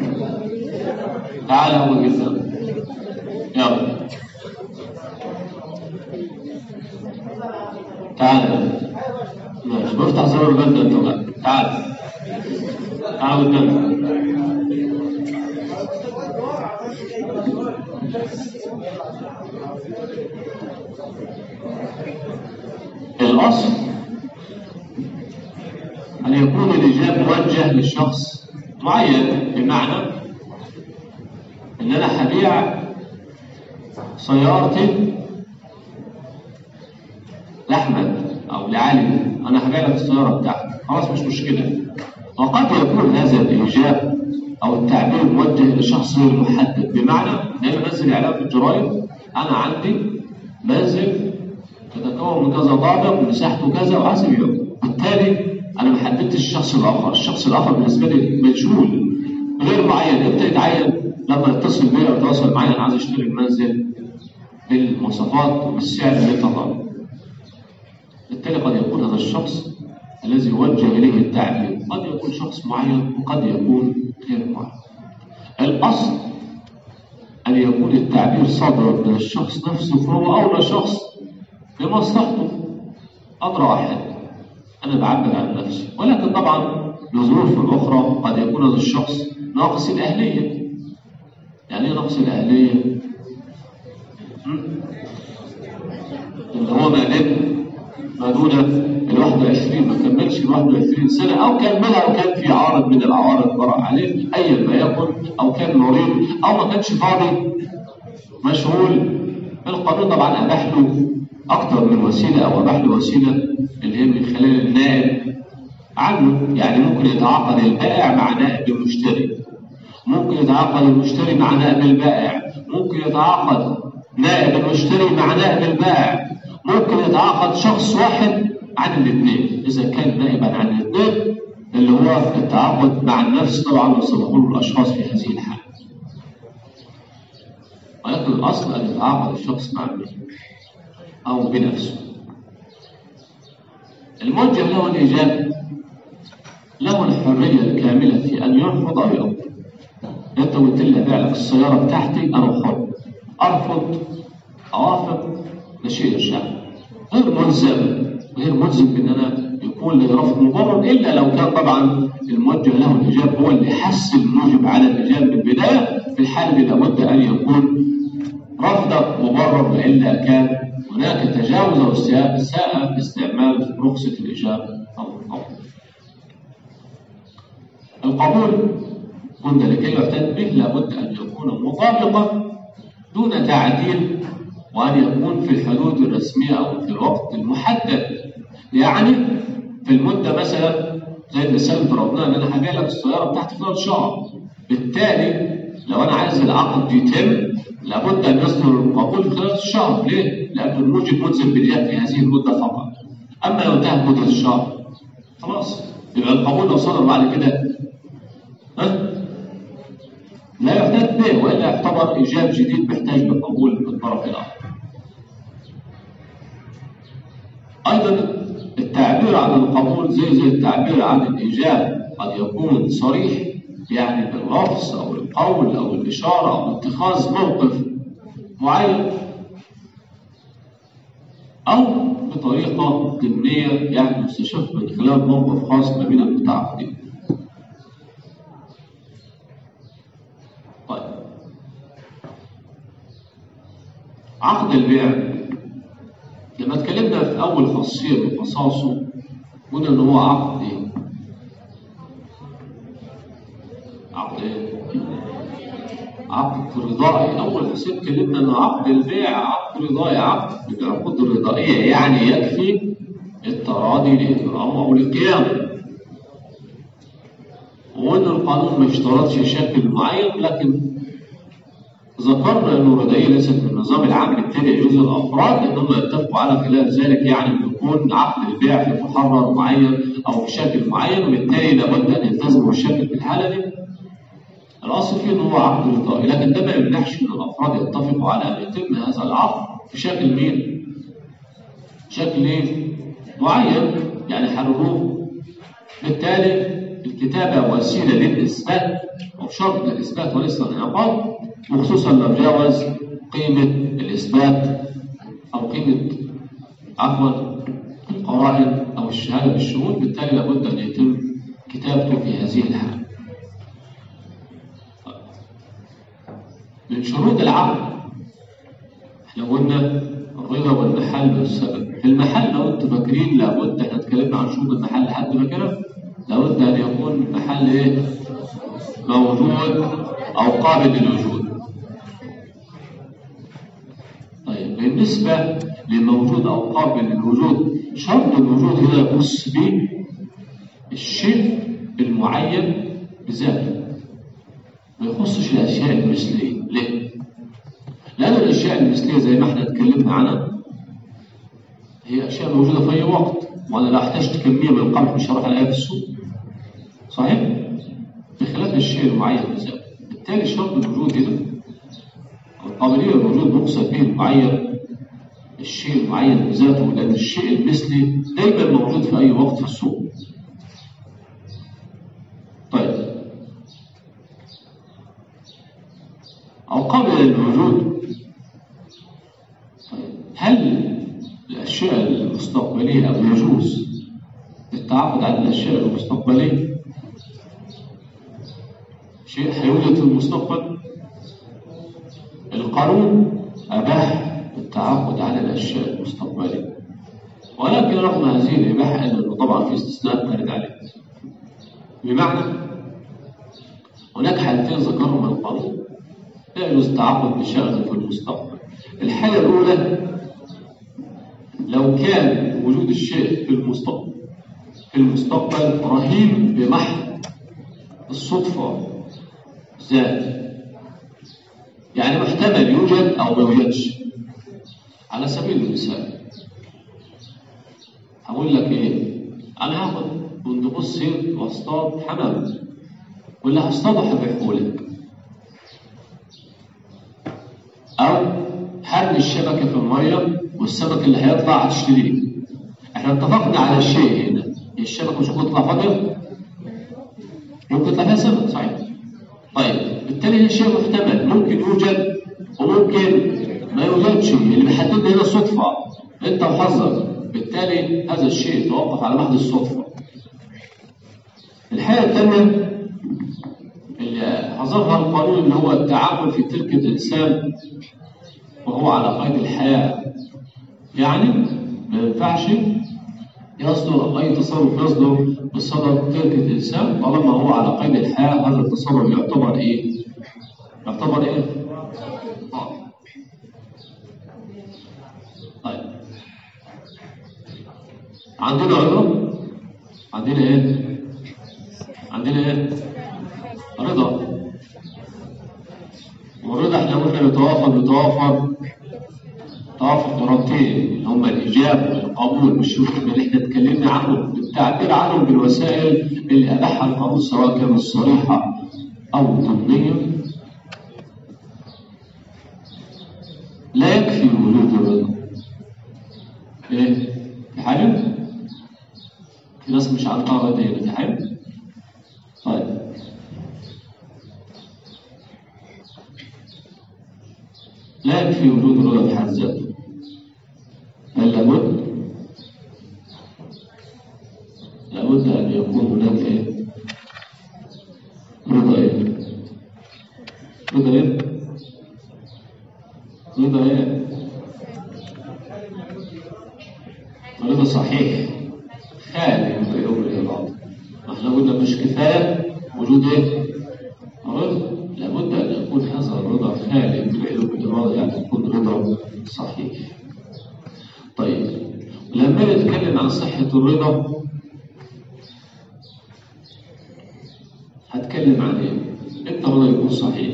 تعال هو قدام يلا تعال ماشي بفتح زرار البند انت بقى تعال تعال قدام الأصل أن يكون الإجابة موجه لشخص معين بمعنى إن أنا هبيع سيارتي لأحمد أو لعلي أنا هبيع لك السيارة بتاعتي خلاص مش مشكلة وقد يكون هذا الإيجاب أو التعبير موجه لشخص غير محدد بمعنى إن أنا بنزل إعلان في الجرايد أنا عندي منزل يتكون من كذا طابق ومساحته كذا وعايز أبيعه بالتالي أنا ما حددتش الشخص الآخر الشخص الآخر بالنسبة لي مجهول غير معين امتى يتعين لما يتصل بيا ويتواصل معايا أنا عايز أشتري المنزل بالمواصفات وبالسعر اللي أنت طالبه بالتالي قد يكون هذا الشخص الذي يوجه إليه التعبير قد يكون شخص معين وقد يكون غير معين الأصل أن يكون التعبير صادرا من الشخص نفسه فهو أولى شخص بمصلحته أدرى واحد أنا بعبر عن نفسي ولكن طبعا لظروف أخرى قد يكون هذا الشخص ناقص الأهلية يعني إيه ناقص الأهلية؟ اللي هو ما بين ما دون ال 21 ما كملش ال 21 سنه او كملها وكان في عارض من العوارض طرأ عليه ايا ما يكن او كان مريض او ما كانش فاضي مشغول القانون طبعا اباح له اكثر من وسيله او اباح له وسيله اللي هي من خلال النائب عنه يعني ممكن يتعاقد البائع مع نائب المشتري ممكن يتعاقد المشتري مع نائب البائع ممكن يتعاقد نائب المشتري مع نائب البائع ممكن يتعاقد شخص واحد عن الاثنين إذا كان نائبا عن الاثنين اللي هو التعاقد مع النفس طبعا وسنقول الأشخاص في هذه الحالة ولكن الأصل أن يتعاقد الشخص مع النفس أو بنفسه الموجه له الإجابة له الحرية الكاملة في أن يرفض أو يقبل أنت قلت لي أبيع لك السيارة بتاعتي أنا حر أرفض أوافق ده شيء يشاء غير ملزم غير ملزم بان انا يكون لي رفض مبرر الا لو كان طبعا الموجه له الاجاب هو اللي حس الموجب على الاجاب من البدايه في الحاله دي لابد ان يكون رفضك مبرر والا كان هناك تجاوز او اساءه في استعمال رخصه الاجابه او القبول. القبول قلنا لكي يعتد به لابد ان يكون مطابقا دون تعديل وأن يكون في الحدود الرسمية أو في الوقت المحدد يعني في المدة مثلا زي المثال اللي ضربناه إن أنا هبيع لك السيارة بتاعتي خلال شهر بالتالي لو أنا عايز العقد يتم لابد أن يصدر القبول خلال الشهر ليه؟ لأن الموجب ملزم بالإياب في هذه المدة فقط أما لو انتهت مدة الشهر خلاص يبقى القبول لو صدر بعد كده ها؟ لا يحتاج به والا يعتبر ايجاب جديد محتاج لقبول الطرف الاخر. ايضا التعبير عن القبول زي زي التعبير عن الايجاب قد يكون صريح يعني باللفظ او القول او الاشاره او اتخاذ موقف معين او بطريقه ضمنيه يعني مستشف من خلال موقف خاص ما بين المتعاقدين. طيب عقد البيع لما اتكلمنا في اول خاصيه من خصائصه قلنا ان هو عقد ايه؟ عقد ايه؟ عقد رضائي اول خاصيه اتكلمنا ان عقد البيع عقد رضائي عقد من العقود الرضائيه يعني يكفي التراضي للاجرام او القيام وان القانون ما اشترطش شكل معين لكن ذكرنا ان الرضائيه ليست من النظام العام الذي يجوز الافراد انهم يتفقوا على خلال ذلك يعني ان يكون عقد البيع في محرر معين او بشكل معين وبالتالي لابد ان يلتزموا بالشكل في الحاله دي. الاصل فيه ان هو عقد رضائي لكن ده ما يمنعش ان الافراد يتفقوا على ان يتم هذا العقد في شكل مين؟ شكل ايه؟ معين يعني حرروه بالتالي الكتابة وسيلة للإثبات أو شرط للإثبات وليس الانعقاد وخصوصا لو جاوز قيمة الإثبات أو قيمة عفوا القرائن أو الشهادة بالشهود بالتالي لابد أن يتم كتابته في هذه الحالة من شروط العقد احنا قلنا الرضا والمحل والسبب في المحل لو انتم فاكرين لابد احنا اتكلمنا عن شروط المحل حد فاكرها لابد ان يكون المحل ايه موجود او قابل للوجود طيب بالنسبه لموجود او قابل للوجود شرط الوجود هنا يخص به الشيء المعين بذاته ما يخصش الاشياء المثليه ليه لأن الأشياء المثلية زي ما احنا اتكلمنا عنها هي أشياء موجودة في أي وقت وأنا لو احتجت كمية من القمح مش هروح ألاقيها في السوق صحيح؟ بخلاف الشيء المعين بذاته بالتالي شرط الوجود هنا القابلية للوجود مقصد به المعين الشيء المعين بذاته لأن الشيء المثلي دايما موجود في أي وقت في السوق طيب أو قابل للوجود هل الأشياء المستقبلية أو يجوز التعاقد على الأشياء المستقبلية شيء هيوجد في المستقبل القانون أباح التعاقد على الأشياء المستقبلية ولكن رغم هذه الإباحة أنه طبعا في استثناء وارد عليه بمعنى هناك حالتين ذكرهما القانون لا يجوز التعاقد بشأن في المستقبل الحالة الأولى لو كان وجود الشيء في المستقبل في المستقبل رهين بمحض الصدفة ذات يعني محتمل يوجد أو ما يوجدش على سبيل المثال هقول لك إيه أنا هاخد بندقوس صيد واصطاد حمام واللي هصطاده هبيعه لك أو حرم الشبكة في المية والسمك اللي هيطلع هتشتريه احنا اتفقنا على الشيء هنا الشبكة مش ممكن تطلع فاضية ممكن يطلع فيها سمك صحيح طيب بالتالي الشيء محتمل ممكن يوجد وممكن ما يوجدش اللي بيحدد هنا الصدفة انت وحظك بالتالي هذا الشيء يتوقف على محض الصدفة الحاجة الثانية اللي حظرها القانون اللي هو التعامل في تركة الإنسان وهو على قيد الحياة يعني ما ينفعش يصدر أي تصرف يصدر بصدد تركة الإنسان طالما هو على قيد الحياة هذا التصرف يعتبر إيه؟ يعتبر إيه؟ طيب عندنا رضا عندنا إيه؟ عندنا إيه؟ رضا والرضا احنا قلنا بيتوافر بيتوافر توافق مرتين اللي هم الايجاب والقبول والشروط اللي احنا اتكلمنا عنهم بالتعبير عنهم بالوسائل اللي اباحها القانون سواء كانت صريحه او ضمنيه لا يكفي وجود الرضا ايه في حاجه في ناس مش عارفه رضا هنا في حاجه طيب لا يكفي وجود الرضا في حد ذاته بل لابد لابد ان يكون هناك ايه رضا ايه رضا ايه رضا ايه رضا صحيح خالي من عيوب الاراده احنا قلنا مش كفايه وجود ايه رضا لابد ان يكون هذا الرضا خالي من عيوب الاراده يعني يكون رضا صحيح طيب لما نتكلم عن صحة الرضا هتكلم عن ايه؟ امتى الرضا يكون صحيح؟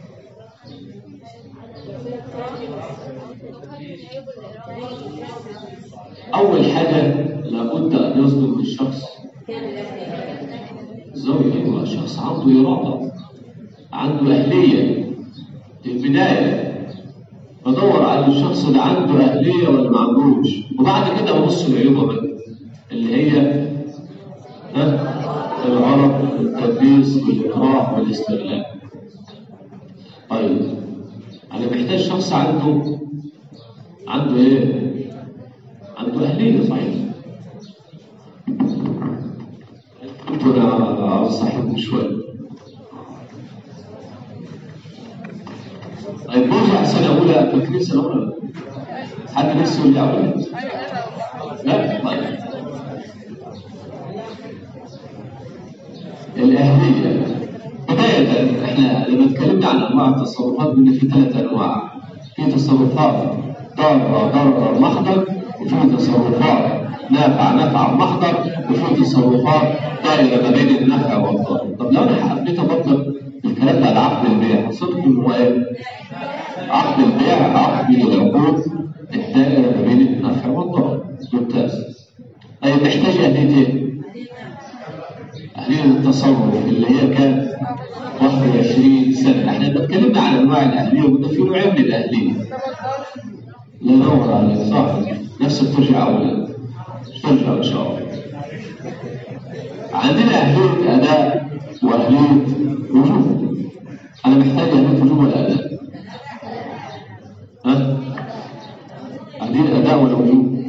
أول حاجة لابد أن يصدر من الشخص زوج أيوة شخص عنده إرادة عنده أهلية في البداية بدور على الشخص اللي عنده أهلية ولا ما عندوش وبعد كده ببص لعيوبه بقى اللي هي ها الغرض والتدبيس والإكراه والاستغلال طيب أنا محتاج شخص عنده عنده إيه؟ عنده أهلية صحيح صاحبني شوية طيب نرجع سنة أولى فاكرين سنة أولى حد نفسه يرجع أولى؟ لا طيب الأهلية بداية احنا لما اتكلمنا عن أنواع التصرفات قلنا في ثلاث أنواع في تصرفات ضارة ضرر محضر وفي تصرفات نافع نفع محضر وفي تصرفات دائرة ما بين النفع والضرر طب لو أنا حبيت أطبق الكلام ده على عقد البيع هصدق إن هو إيه؟ عقد البيع عقد من العقود الدائرة ما بين النفع والضرر ممتاز طيب محتاج أهليتين أهلية التصرف اللي هي كانت 21 سنة احنا اتكلمنا عن أنواع الأهلية وقلنا في نوعين من الأهلية لا نور عليك صح نفسك ترجع أولا ترجع إن شاء الله عندنا أهلية أداء وأهلية وجوب أنا محتاج أهلية وجوب ولا أداء؟ ها؟ أهلية أداء ولا وجوب؟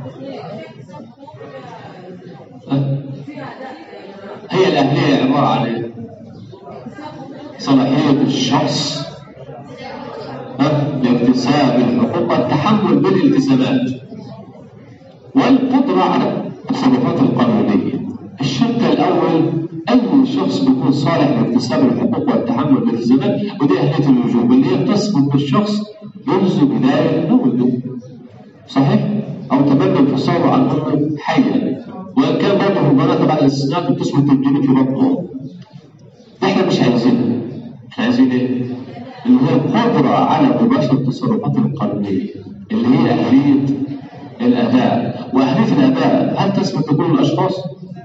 ها؟ هي الأهلية عبارة عن إيه؟ صلاحية الشخص ها؟ لاكتساب الحقوق والتحمل بالالتزامات والقدرة على التصرفات القانونية الشرط الأول أي شخص بيكون صالح لاكتساب الحقوق والتحمل بالالتزامات ودي أهلية الوجوب اللي هي بتثبت بالشخص منذ بداية نولده صحيح؟ أو تبنى انفصاله عن أمه حيا وإن كان برضه البنات بعد الاستثناء بتثبت الجنين في بطنه احنا مش عايزينها احنا عايزين ايه؟ اللي هي القدرة على مباشرة التصرفات القانونية اللي هي أهلية الأداء وأهلية الأداء هل تثبت لكل الأشخاص؟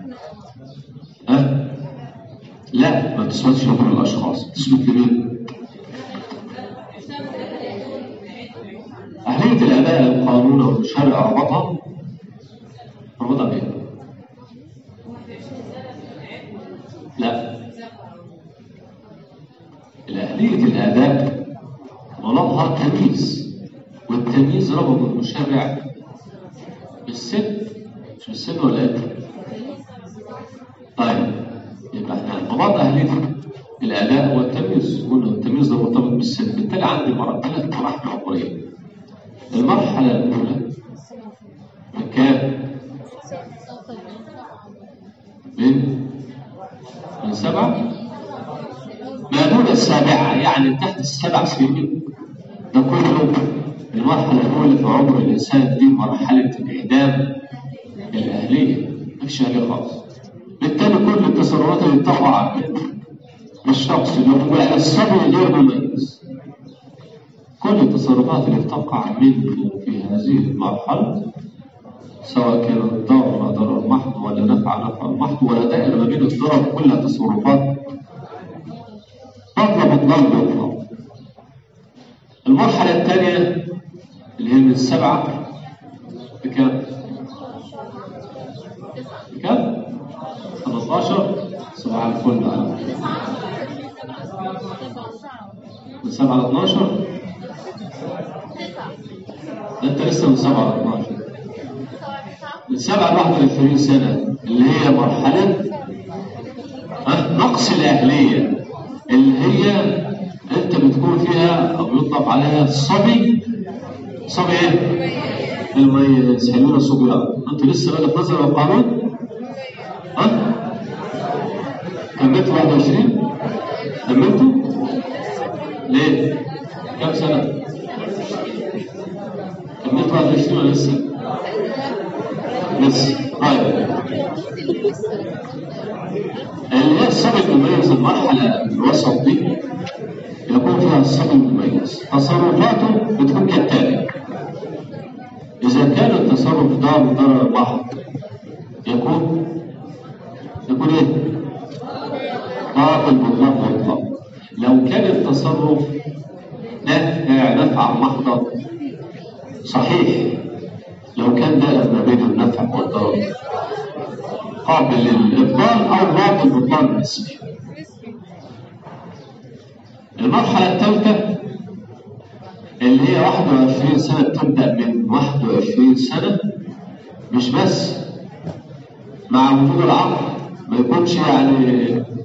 ها؟ لا ما تثبتش لكل الأشخاص تثبت لمين؟ أهلية الأداء القانون والشرع ربطها ربطها بإيه؟ لا الأهلية الأداء غلطها تمييز والتمييز ربط المشرع بالسن مش بالسن ولا ايه؟ طيب يبقى احنا ربط أهلية الأداء والتمييز قلنا التمييز ده مرتبط بالسن بالتالي عندي مرة ثلاث مراحل عمرية المرحلة الأولى من كام؟ من من سبعة ما دون السابعة يعني تحت السبع سنين ده كله المرحلة الأولى في عمر الإنسان دي مرحلة الإعدام الأهلية مفيش أهلية خالص بالتالي كل التصرفات اللي تقع من الشخص اللي هو على الصبي غير مميز كل التصرفات اللي تقع منه في هذه المرحلة سواء كانت ضرر ضرر محض ولا نفع نفع محض ولا دائرة ما بين الضرر كلها تصرفات بطلة بطلان بطلة المرحلة الثانية اللي هي من السبعة بكام؟ بكام؟ 15 صباح الفل على من 7 ل 12 ده انت لسه من 7 ل 12 من 7 ل 21 سنة اللي هي مرحلة ها، نقص الأهلية اللي هي أنت بتكون فيها أو يطلق عليها صبي صبي إيه؟ المميز حلونا صبيان أنت لسه بقى في نظر القانون ها؟ كملت 21 كملتوا؟ ليه؟ كم سنة؟ كملت 21 ولا لسه؟ لسه طيب اللي هي الصبي المميز المرحلة الوسط دي يكون فيها الصبي المميز تصرفاته بتكون كالتالي إذا كان التصرف ضار ضرر محض يكون يكون إيه؟ باطل مطلق مطلق لو كان التصرف نافع نفع محض صحيح لو كان دائر ما بين النفع والضرر قابل للإبطال أو باطل بطلان نسبي المرحلة الثالثة اللي هي 21 سنة تبدأ من 21 سنة مش بس مع وجود العقل ما يكونش يعني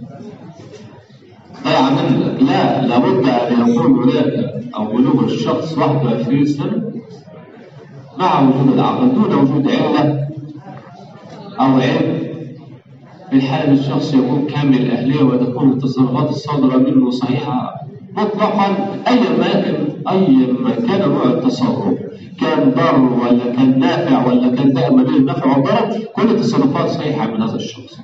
ضيع منك لا لابد ان يكون هناك او بلوغ الشخص 21 سنه مع وجود العقل دون وجود عله او علم في الحالة الشخص يكون كامل الأهلية وتكون التصرفات الصادرة منه صحيحة مطلقا أي ما كان أي ما كان نوع التصرف كان ضار ولا كان نافع ولا كان دائما بين النفع والضرر كل التصرفات صحيحة من هذا الشخص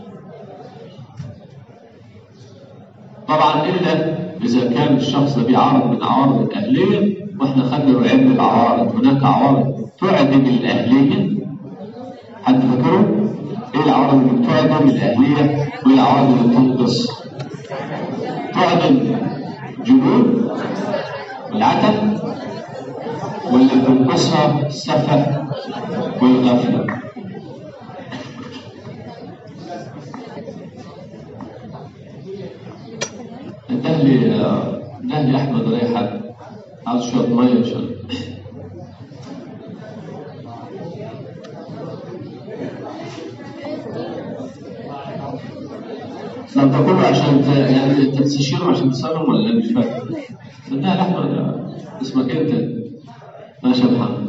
طبعا إلا إذا كان الشخص ده بيعارض من عوارض الأهلية وإحنا خدنا علم العوارض هناك عوارض تعدم الأهلية حد فاكره؟ ايه العوارض اللي بتعدم الاهليه وايه العوارض اللي بتنقص؟ تعدم جنون والعتب واللي بتنقصها السفه والغفله انتهى لي انتهى لي احمد ولا حد عاوز شويه ميه عشان لم تقول عشان ت... يعني انت تستشيرهم عشان تسالهم ولا مش فاهم؟ لا لا احمد اسمك انت ماشي يا محمد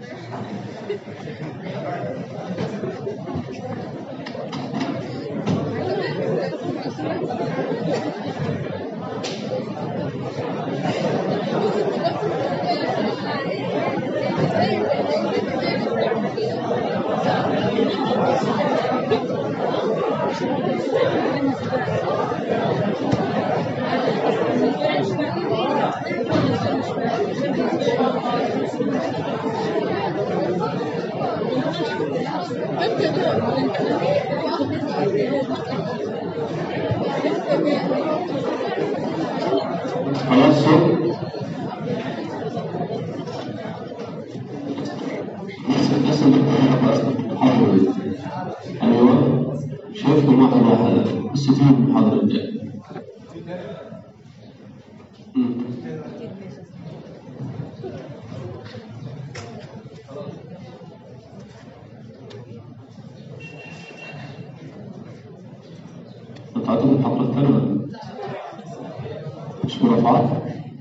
خلاص الناس اللي بتحضر دي ايوه شايفكم واحد واحد بس في المحاضرة الجاية مم. انت عندكم المحاضرة الثانية ولا لا؟ مش مرافعات؟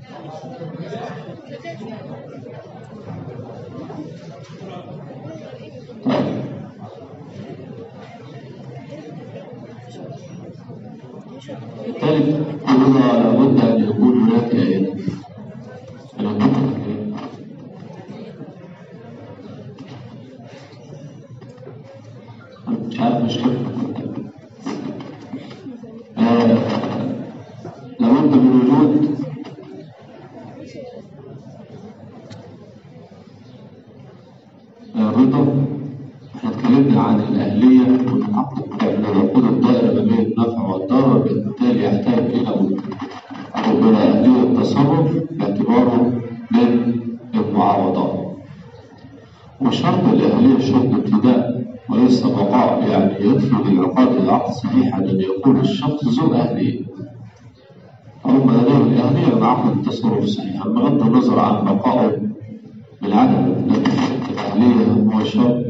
طيب ثالث أيضا لابد أن يكون هناك إيه؟ مش عارف مش كيف آه، لابد من وجود الرضا احنا اتكلمنا عن الأهلية والعقل أن العقود الدائرة ما بين النفع والضرر بالتالي يحتاج إلى أو إلى أهلية التصرف باعتباره من المعاوضات وشرط الأهلية شرط ابتداء وليس بقاء يعني يدخل العقاد العقد صحيحا أن يكون الشخص ذو أهلية رغم لديه الأهلية بعقد التصرف صحيحا بغض النظر عن بقائه بالعدم لكن الأهلية هو شرط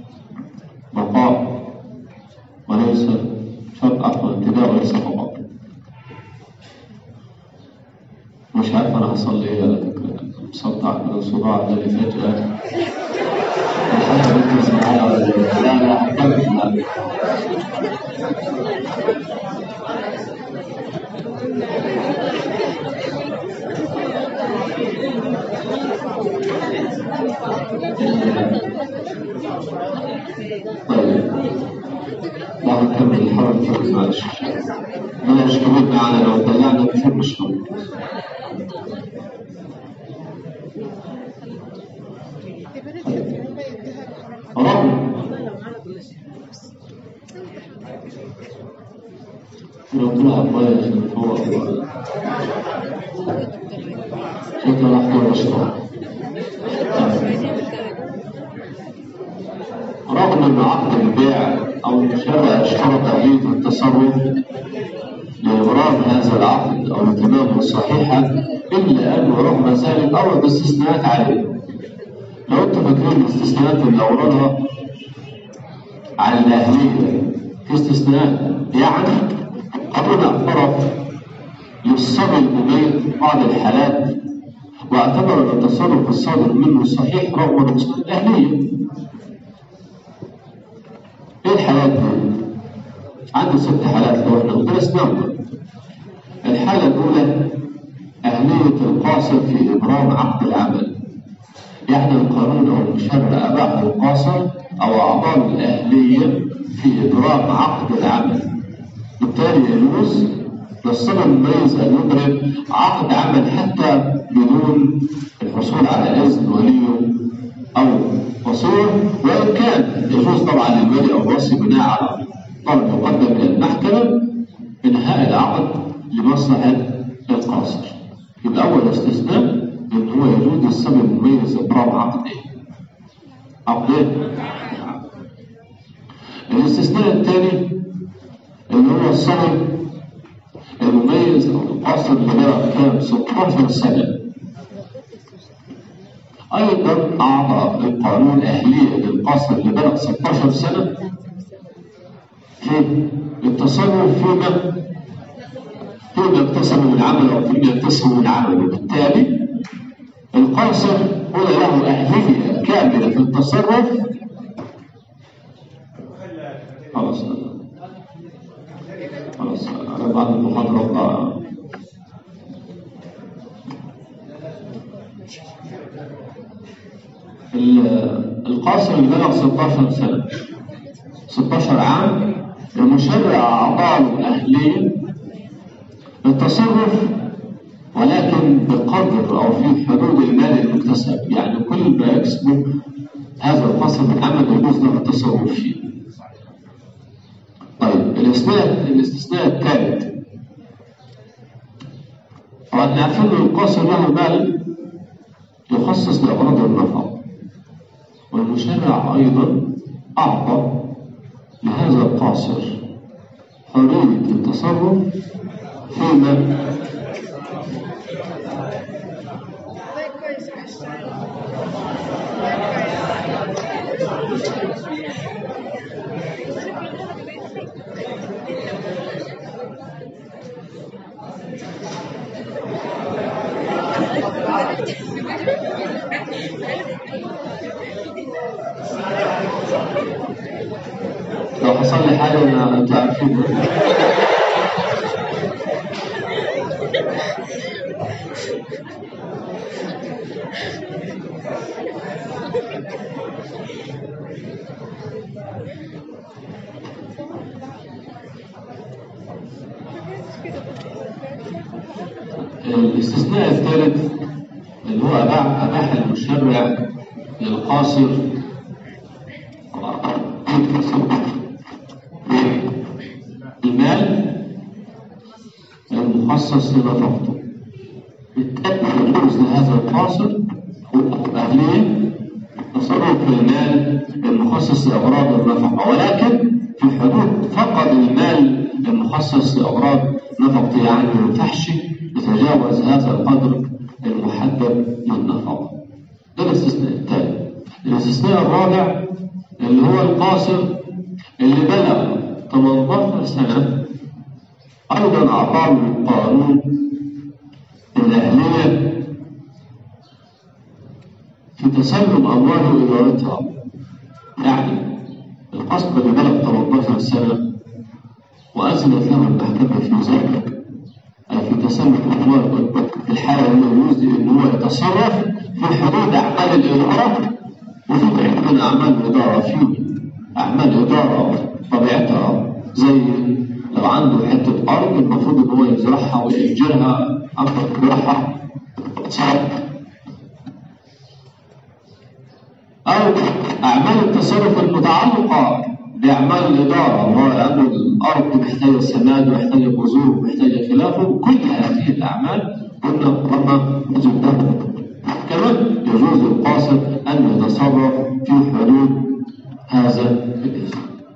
بقاء وليس شرط عفوا ابتداء وليس بقاء مش عارف أنا هصلي إيه على فكرة مصدع كده صداع جالي فجأة الحاجة بتنزل معايا ولا إيه؟ لا لا هكمل لا طيب لا هنكمل الحرب الفرق معلش أنا مش كمان معانا لو ضيعنا كثير مش هم رغم لو طلع كويس من فوق شكله راح يكون مشروع رغم ان عقد البيع او الشراء اشترط آلية التصرف لإبرام هذا العقد أو تمامه صحيحا إلا أنه رغم ذلك أورد استثناءات عليه لو أنتم فاكرين الاستثناءات اللي أوردها على الأهلية في استثناء يعني أبونا طرف والصبي المميز في بعض الحالات واعتبر ان التصرف الصادر منه صحيح رغم نقصان الاهليه. ايه الحالات دي؟ عنده ست حالات لو احنا درسناهم. الحاله الاولى اهليه القاصر في ابرام عقد العمل. يعني القانون او المشرع اباح القاصر او اعضاء الاهليه في ابرام عقد العمل. بالتالي يجوز للصبي المميز ان يبرم عقد عمل حتى بدون الحصول على اذن وليه او وصيه وان كان يجوز طبعا للولي او الوصي بناء على طلب يقدم الى المحكمه انهاء العقد لمصلحه القاصر. يبقى اول استثناء ان هو يجوز للصبي المميز ابرام عقد ايه؟ عقد ايه؟ الاستثناء الثاني اللي هو الصبي المميز او القاصر اللي بلغ كام 16 سنه ايضا اعطى القانون اهليه للقاصر اللي بلغ 16 سنه في التصرف فيما فيما اكتسبه من عمل او فيما يكتسبه من عمل وبالتالي القاصر هنا له اهليه كامله في التصرف خلاص خلاص على بعد المحاضرة بقى القاصر اللي بلغ 16 سنة 16 عام المشرع أعطاه الأهلية للتصرف ولكن بقدر أو في حدود المال المكتسب يعني كل ما يكسبه هذا القاصر من عمل يجوز له التصرف فيه طيب الاستثناء الاستثناء الثالث طبعا احنا عارفين ان القاصر له مال يخصص لاغراض النفقه والمشرع ايضا اعطى لهذا القاصر حريه التصرف فيما لو حصل لي حاجه انا انتوا عارفين الاستثناء الثالث اللي هو أباح, أباح المشرع للقاصر المال المخصص لنفقته بالتالي يجوز لهذا القاصر أهلية تصرف في المال المخصص لأغراض النفقة ولكن في حدود فقد المال المخصص لأغراض نفقته يعني ما ينفعش يتجاوز هذا القدر المحدد للنفقة ده الاستثناء الثاني الاستثناء الرابع اللي هو القاصر اللي بلغ 18 سنة أيضا أعطاه القانون الأهلية في تسلم أمواله وإدارتها يعني القصد اللي بلغ 18 سنة وأذنت له المحكمة في ذلك أي في تسلم أمواله في الحالة اللي يجوز إن هو يتصرف في حدود أعمال الإدارة وفي عدة من أعمال الإدارة في أعمال إدارة طبيعتها زي لو عنده حتة أرض المفروض إن هو يزرعها ويأجرها أو يزرعها تصرف أو أعمال التصرف المتعلقة بأعمال الإدارة وهو لأن الأرض محتاجة سماد ومحتاجة بذور ومحتاجة خلافه كل هذه الأعمال قلنا ربما يجب كمان يجوز للقاصر أن يتصرف في حدود هذا الإثم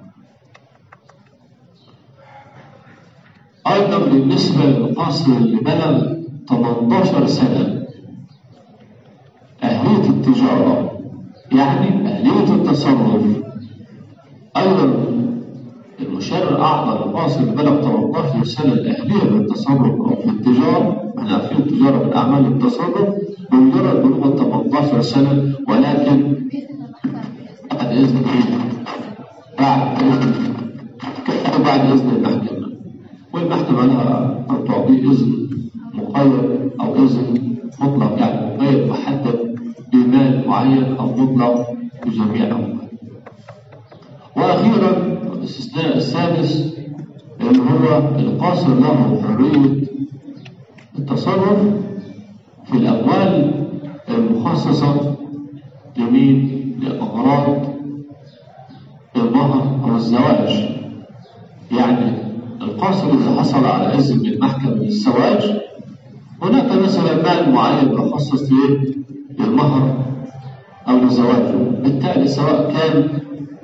أيضا بالنسبة للقاصر اللي بلغ 18 سنة أهلية التجارة يعني أهلية التصرف أيضا المشرع أعطى القاصر اللي بلغ 18 سنة الأهلية للتصرف أو في التجارة احنا عارفين التجارة من أعمال التصرف بمجرد بلوغ 18 سنة ولكن بعد إذن إيه؟ بعد إذن بعد إذن المحكمة والمحكمة لها أن تعطيه إذن مقيد أو إذن مطلق يعني مقيد محدد بمال معين أو مطلق بجميع أموال وأخيرا الاستثناء السادس اللي هو القاصر له حرية التصرف في الأموال المخصصة لمين؟ لأغراض المهر أو الزواج يعني القاصر إذا حصل على إذن من محكمة للزواج هناك مثلا مال معين مخصص ليه؟ للمهر أو للزواج بالتالي سواء كان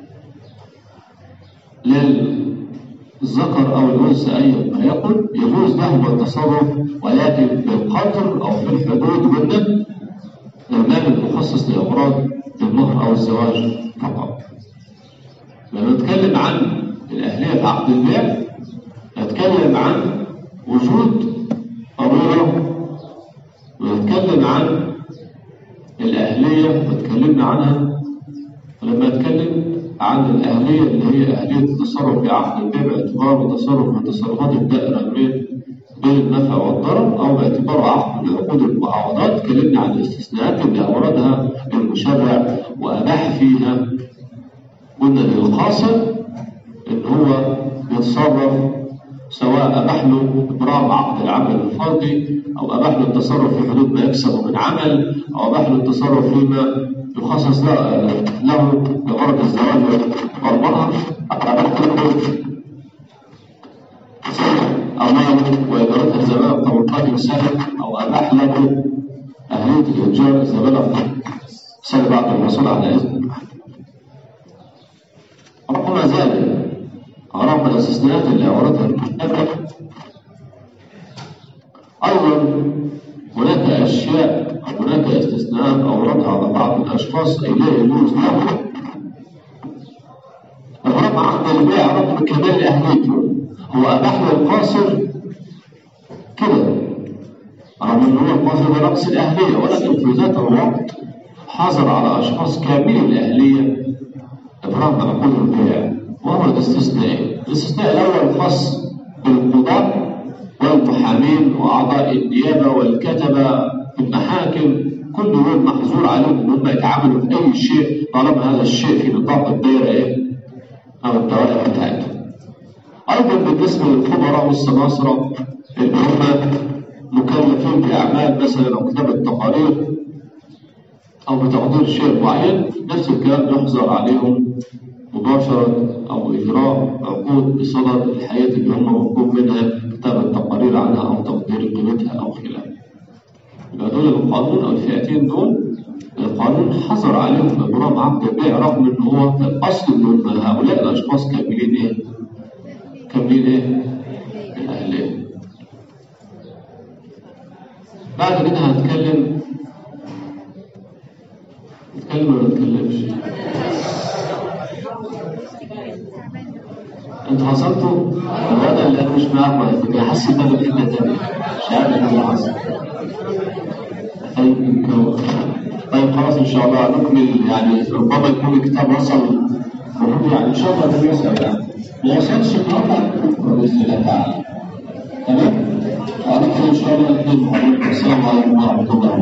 للذكر أو الأنثى أيا ما يكن يجوز لهم التصرف ولكن بالقدر أو في الحدود من المال المخصص لأغراض المهر أو الزواج فقط. لما نتكلم عن الأهلية في عقد البيع نتكلم عن وجود ضرورة ونتكلم عن الأهلية واتكلمنا عنها ولما نتكلم عن الأهلية اللي هي أهلية التصرف في عقد البيع باعتباره تصرف من تصرفات الدائرة بين بين النفع والضرر أو باعتباره عقد من عقود المعاوضات اتكلمنا عن الاستثناءات اللي أوردها المشرع وأباح فيها قلنا للقاصر إن هو يتصرف سواء أباح له إبرام عقد العمل الفردي أو أباح له التصرف في حدود ما يكسبه من عمل أو أباح له التصرف فيما يخصص له له لغرض الزواج والمرأة أباح له أمواله وإدارتها زمان 18 سنة أو أباح له أهلية الإتجار إذا بلغ سنة بعد الحصول على إذن رغم ذلك رغم الاستثناءات اللي أوردها المحكمة أيضا هناك أشياء هناك استثناءات أوردها على بعض الأشخاص أي لا يجوز لهم رغم عقد البيع رغم كمال أهليته هو أباح له القاصر كده رغم أن هو القاصر ده نقص الأهلية ولكن في ذات الوقت حظر على أشخاص كاملي الأهلية إبرام عقود البيع وهو الاستثناء الاستثناء الأول خاص بالقضاة والمحامين وأعضاء النيابة والكتبة في المحاكم كل دول محظور عليهم إن هم يتعاملوا في أي شيء طالما هذا الشيء في نطاق الدائرة إيه؟ أو الدوائر بتاعتهم. أيضا بالنسبة للخبراء والسماسرة اللي هم مكلفين بأعمال مثلا أو كتابة تقارير أو بتقدير شيء معين نفس الكلام يحظر عليهم مباشرة أو إجراء عقود بصدد الحياة اللي هم مطلوب منها كتابة تقارير عنها أو تقدير قيمتها أو خلافه. يبقى دول القانون أو الفئتين دول القانون حظر عليهم إبرام عقد البيع رغم إن هو في الأصل إن هؤلاء الأشخاص كاملين إيه؟ كاملين إيه؟ الأهلية. بعد كده هنتكلم نتكلم ولا نتكلمش؟ انتوا حصلتوا الوضع اللي انا مش معاك كنت حاسس ان انا في حته ثانيه مش عارف ايه اللي حصل طيب طيب خلاص ان شاء الله نكمل يعني ربما يكون الكتاب وصل المفروض يعني ان شاء الله في يوصل يعني ما وصلش النهارده باذن الله تعالى تمام؟ وعليكم ان شاء الله الاثنين السلام عليكم ورحمه الله